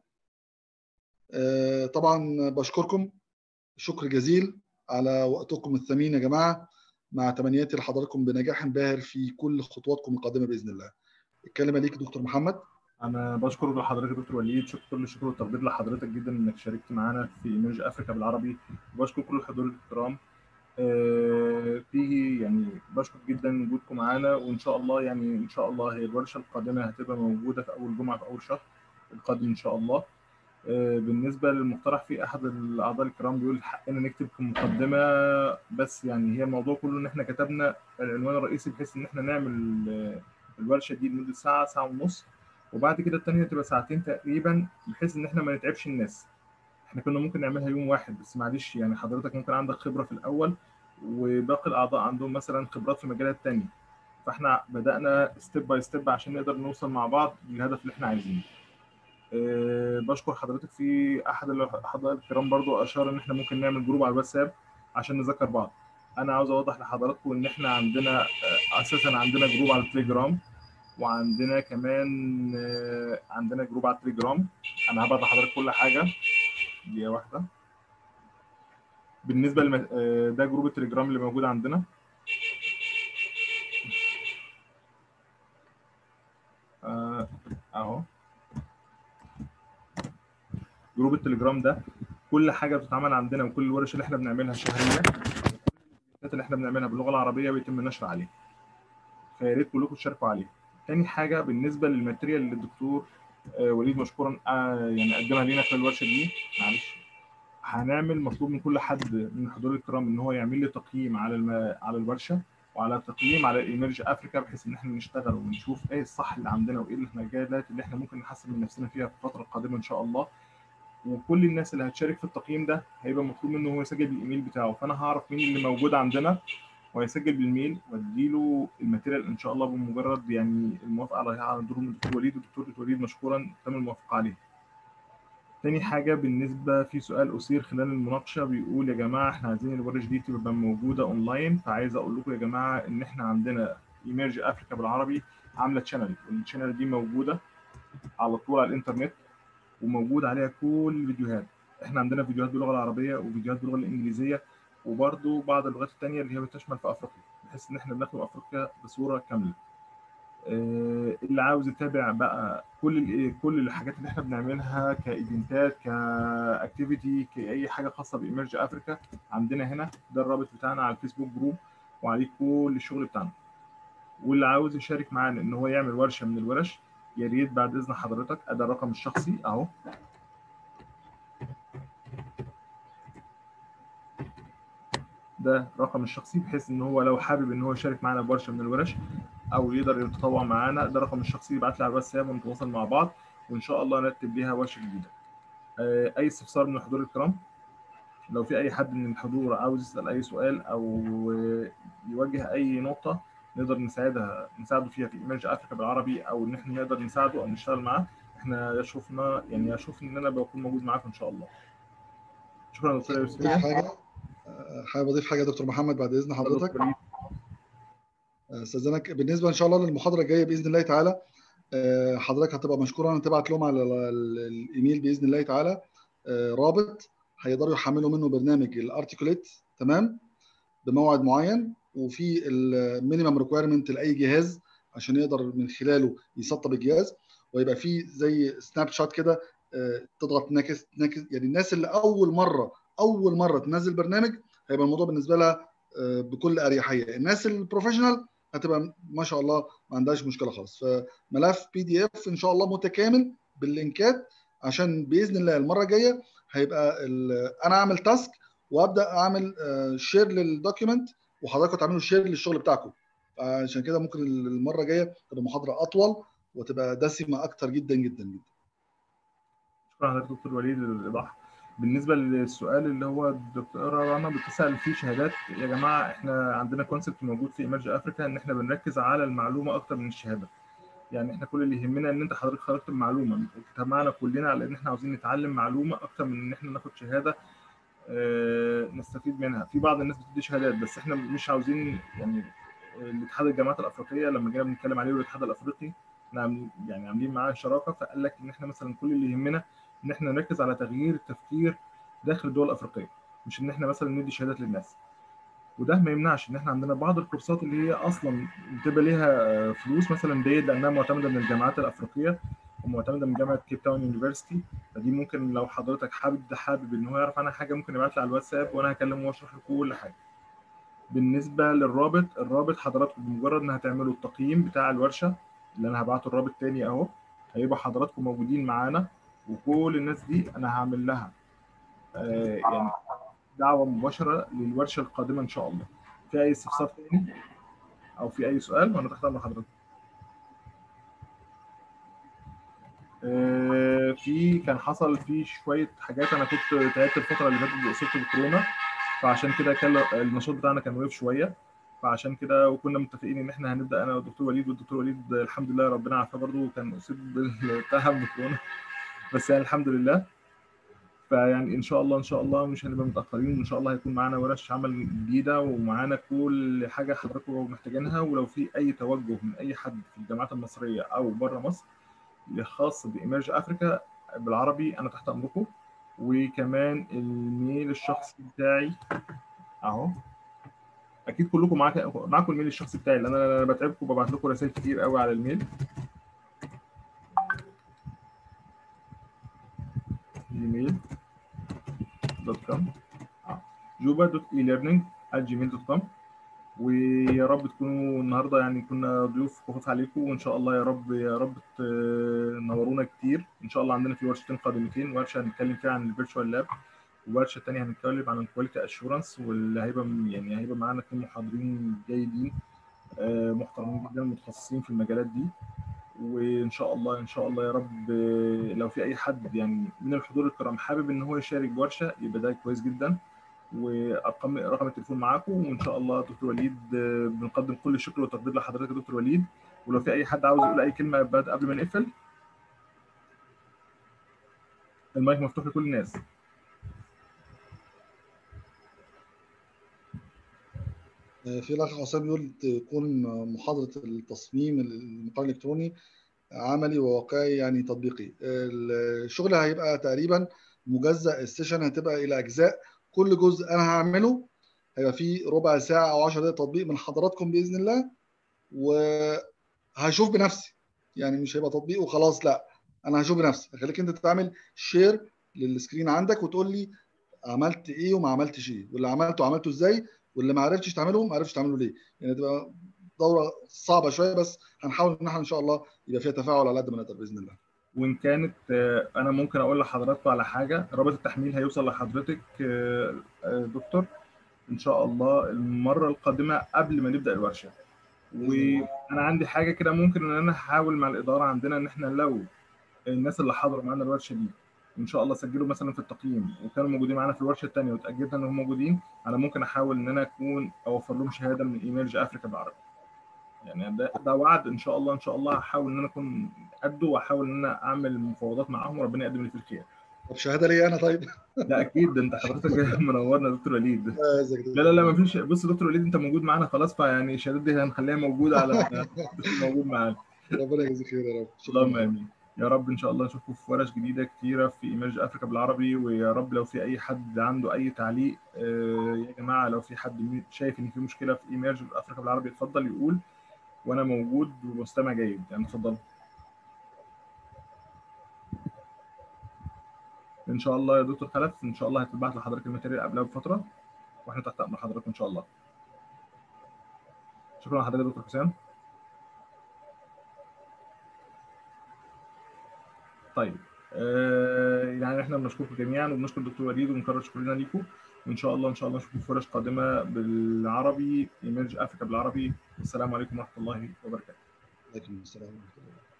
طبعا بشكركم شكر جزيل على وقتكم الثمين يا جماعه مع تمنياتي لحضراتكم بنجاح باهر في كل خطواتكم القادمه باذن الله الكلمه ليك دكتور محمد انا بشكر لحضرتك دكتور وليد شكر كل الشكر والتقدير لحضرتك جدا انك شاركت معانا في ايمرج افريكا بالعربي وبشكر كل الحضور الكرام آه في يعني بشكر جدا وجودكم معانا وان شاء الله يعني ان شاء الله هي الورشه القادمه هتبقى موجوده في اول جمعه في اول شهر القادم ان شاء الله آه بالنسبه للمقترح في احد الاعضاء الكرام بيقول حقنا نكتب مقدمه بس يعني هي الموضوع كله ان احنا كتبنا العنوان الرئيسي بحيث ان احنا نعمل الورشه دي لمده ساعه ساعه ونص وبعد كده الثانيه تبقى ساعتين تقريبا بحيث ان احنا ما نتعبش الناس احنا كنا ممكن نعملها يوم واحد بس معلش يعني حضرتك ممكن عندك خبره في الاول وباقي الاعضاء عندهم مثلا خبرات في مجالات تانية فاحنا بدانا ستيب باي ستيب عشان نقدر نوصل مع بعض للهدف اللي احنا عايزينه أه بشكر حضرتك في احد الاعضاء الكرام برضو اشار ان احنا ممكن نعمل جروب على الواتساب عشان نذكر بعض انا عاوز اوضح لحضراتكم ان احنا عندنا اساسا عندنا جروب على التليجرام وعندنا كمان عندنا جروب على التليجرام انا هبعت لحضرتك كل حاجه دقيقه واحده بالنسبه لم... ده جروب التليجرام اللي موجود عندنا اهو جروب التليجرام ده كل حاجه بتتعمل عندنا وكل الورش اللي احنا بنعملها شهريه اللي احنا بنعملها باللغه العربيه بيتم النشر عليه فيا ريت كلكم تشاركوا عليه تاني حاجه بالنسبه للماتيريال اللي الدكتور وليد مشكورا يعني قدمها لينا في الورشه دي معلش هنعمل مطلوب من كل حد من الحضور الكرام ان هو يعمل لي تقييم على الم... على الورشه وعلى تقييم على ايمرج افريكا بحيث ان احنا نشتغل ونشوف ايه الصح اللي عندنا وايه المجالات اللي احنا ممكن نحسن من نفسنا فيها في الفتره القادمه ان شاء الله وكل الناس اللي هتشارك في التقييم ده هيبقى مطلوب منه هو يسجل الايميل بتاعه فانا هعرف مين اللي موجود عندنا وهيسجل بالميل واديله الماتيريال ان شاء الله بمجرد يعني الموافقه على على دور الدكتور وليد والدكتور وليد مشكورا تم الموافقه عليه. تاني حاجة بالنسبة في سؤال أثير خلال المناقشة بيقول يا جماعة إحنا عايزين الورش دي تبقى موجودة أونلاين فعايز أقول لكم يا جماعة إن إحنا عندنا إيميرج أفريكا بالعربي عاملة تشانل والتشانل دي موجودة على طول على الإنترنت وموجود عليها كل الفيديوهات إحنا عندنا فيديوهات باللغة العربية وفيديوهات باللغة الإنجليزية وبرضه بعض اللغات التانية اللي هي بتشمل في أفريقيا بحيث إن إحنا بنخدم أفريقيا بصورة كاملة. آه، اللي عاوز يتابع بقى كل ال- كل الحاجات اللي احنا بنعملها كايفنتات كاكتيفيتي كاي حاجه خاصه بايمرج افريكا عندنا هنا ده الرابط بتاعنا على الفيسبوك جروب وعليه كل الشغل بتاعنا واللي عاوز يشارك معانا ان هو يعمل ورشه من الورش يا ريت بعد اذن حضرتك ادي الرقم الشخصي اهو ده رقم الشخصي بحيث ان هو لو حابب ان هو يشارك معانا بورشه من الورش او يقدر يتطوع معانا ده رقم الشخصي يبعت لي على الواتساب ونتواصل مع بعض وان شاء الله نرتب ليها ورشه جديده. آه، اي استفسار من الحضور الكرام لو في اي حد من الحضور عاوز يسال اي سؤال او آه، يوجه اي نقطه نقدر نساعدها نساعده فيها في ايمرج افريكا بالعربي او ان احنا نقدر نساعده او نشتغل معاه احنا يشوفنا يعني اشوف ان انا بكون موجود معاكم ان شاء الله. شكرا دكتور اضيف يوسف. حاجه آه، حابب اضيف حاجه يا دكتور محمد بعد اذن حضرتك استاذنك بالنسبه ان شاء الله للمحاضره الجايه باذن الله تعالى آه، حضرتك هتبقى مشكورا ان تبعت لهم على ال- ال- الايميل باذن الله تعالى آه، رابط هيقدروا يحملوا منه برنامج الارتيكوليت تمام بموعد معين وفي المينيمم ريكويرمنت لاي جهاز عشان يقدر من خلاله يسطب الجهاز ويبقى في زي سناب شوت كده آه، تضغط نكس نكس يعني الناس اللي اول مره اول مره تنزل برنامج هيبقى الموضوع بالنسبه لها آه، بكل اريحيه الناس البروفيشنال هتبقى ما شاء الله ما عندهاش مشكله خالص فملف بي دي اف ان شاء الله متكامل باللينكات عشان باذن الله المره الجايه هيبقى ال- انا اعمل تاسك وابدا اعمل شير للدوكيمنت وحضراتكم تعملوا شير للشغل بتاعكم عشان كده ممكن المره الجايه تبقى محاضره اطول وتبقى دسمه اكتر جدا جدا جدا شكرا لحضرتك دكتور وليد للايضاح بالنسبه للسؤال اللي هو الدكتوره رنا بتسال فيه شهادات يا جماعه احنا عندنا كونسبت موجود في ايمرج افريكا ان احنا بنركز على المعلومه اكتر من الشهاده يعني احنا كل اللي يهمنا ان انت حضرتك خرجت بمعلومه اجتمعنا كلنا على ان احنا عاوزين نتعلم معلومه اكتر من ان احنا ناخد شهاده آه، نستفيد منها في بعض الناس بتدي شهادات بس احنا مش عاوزين يعني الاتحاد الجامعات الافريقيه لما جينا بنتكلم عليه والاتحاد الافريقي احنا عاملين يعني عاملين معاه شراكه فقال لك ان احنا مثلا كل اللي يهمنا ان احنا نركز على تغيير التفكير داخل الدول الافريقيه مش ان احنا مثلا ندي شهادات للناس وده ما يمنعش ان احنا عندنا بعض الكورسات اللي هي اصلا بتبقى ليها فلوس مثلا ديت لانها معتمده من الجامعات الافريقيه ومعتمده من جامعه كيب تاون يونيفرسيتي فدي ممكن لو حضرتك حابب ده حابب ان هو يعرف عنها حاجه ممكن يبعت لي على الواتساب وانا هكلمه واشرح له كل حاجه بالنسبه للرابط الرابط حضراتكم بمجرد ان هتعملوا التقييم بتاع الورشه اللي انا هبعته الرابط تاني اهو هيبقى حضراتكم موجودين معانا وكل الناس دي انا هعمل لها آه يعني دعوه مباشره للورشه القادمه ان شاء الله في اي استفسار تاني او في اي سؤال وانا تحت امر حضرتك آه، في كان حصل في شويه حاجات انا كنت تعبت الفتره اللي فاتت اصبت بكورونا فعشان كده كان النشاط بتاعنا كان واقف شويه فعشان كده وكنا متفقين ان احنا هنبدا انا والدكتور وليد والدكتور وليد الحمد لله ربنا عافاه برضه كان اصيب بالتهم بكورونا بس يعني الحمد لله فيعني ان شاء الله ان شاء الله مش هنبقى متاخرين وان شاء الله هيكون معانا ورش عمل جديده ومعانا كل حاجه حضراتكم محتاجينها ولو في اي توجه من اي حد في الجامعات المصريه او بره مصر خاص بايمرج افريكا بالعربي انا تحت امركم وكمان الميل الشخصي بتاعي اهو اكيد كلكم معاك معاكم الميل الشخصي بتاعي لان انا أنا بتعبكم وببعت لكم رسائل كتير قوي على الميل جيميل دوت كوم جوبا دوت اي ليرنينج جيميل دوت كوم ويا رب تكونوا النهارده يعني كنا ضيوف خفاف عليكم وان شاء الله يا رب يا رب تنورونا كتير ان شاء الله عندنا في ورشتين قادمتين ورشه هنتكلم فيها عن الفيرتشوال لاب وورشه ثانيه هنتكلم عن الكواليتي اشورنس واللي هيبقى يعني هيبقى معانا اثنين محاضرين جيدين آه، محترمين جدا متخصصين في المجالات دي وان شاء الله ان شاء الله يا رب آه، لو في اي حد يعني من الحضور الكرام حابب ان هو يشارك بورشه يبقى ده كويس جدا وارقام رقم التليفون معاكم وان شاء الله دكتور وليد آه، بنقدم كل الشكر والتقدير لحضرتك يا دكتور وليد ولو في اي حد عاوز يقول اي كلمه بعد قبل ما نقفل المايك مفتوح لكل الناس في الاخ حسام بيقول تكون محاضره التصميم المقال الالكتروني عملي وواقعي يعني تطبيقي الشغل هيبقى تقريبا مجزأ السيشن هتبقى الى اجزاء كل جزء انا هعمله هيبقى فيه ربع ساعه او 10 دقائق تطبيق من حضراتكم باذن الله وهشوف بنفسي يعني مش هيبقى تطبيق وخلاص لا انا هشوف بنفسي هخليك انت تعمل شير للسكرين عندك وتقول لي عملت ايه وما عملتش ايه واللي عملته عملته ازاي واللي ما عرفتش تعمله ما عرفتش تعمله ليه يعني تبقى دوره صعبه شويه بس هنحاول ان احنا ان شاء الله يبقى فيها تفاعل على قد ما نقدر باذن الله وان كانت آه، انا ممكن اقول لحضراتكم على حاجه رابط التحميل هيوصل لحضرتك آه، آه، دكتور ان شاء الله المره القادمه قبل ما نبدا الورشه وانا عندي حاجه كده ممكن ان انا احاول مع الاداره عندنا ان احنا لو الناس اللي حضروا معانا الورشه دي ان شاء الله سجلوا مثلا في التقييم وكانوا موجودين معانا في الورشه الثانيه وتاكدنا انهم موجودين انا ممكن احاول ان انا اكون اوفر لهم شهاده من ايميلج افريكا بالعربي يعني ده ده وعد ان شاء الله ان شاء الله هحاول ان انا اكون قده واحاول ان انا اعمل مفاوضات معاهم وربنا يقدم لي في الخير طب شهاده ليا انا طيب لا اكيد ده انت حضرتك جاي منورنا يا دكتور وليد آه، ازيك يا لا لا لا ما فيش بص دكتور وليد انت موجود معانا خلاص فيعني الشهادات دي هنخليها موجوده على موجود معانا ربنا يجزيك خير يا رب اللهم امين يا رب ان شاء الله نشوفكم في ورش جديده كتيره في ايمرج افريكا بالعربي ويا رب لو في اي حد عنده اي تعليق آه، يا جماعه لو في حد مي- شايف ان في مشكله في ايمرج افريكا بالعربي اتفضل يقول وانا موجود ومستمع جيد يعني اتفضل ان شاء الله يا دكتور خلف ان شاء الله هتبعت لحضرتك الماتيريال قبلها بفتره واحنا تحت امر حضرتك ان شاء الله شكرا لحضرتك يا دكتور حسام طيب آه يعني احنا بنشكركم جميعا وبنشكر الدكتور وليد ونكرر شكرنا ليكم وان شاء الله ان شاء الله نشوفكم في ورش قادمه بالعربي ايمرج افريكا بالعربي والسلام عليكم ورحمه الله وبركاته عليكم السلام ورحمه الله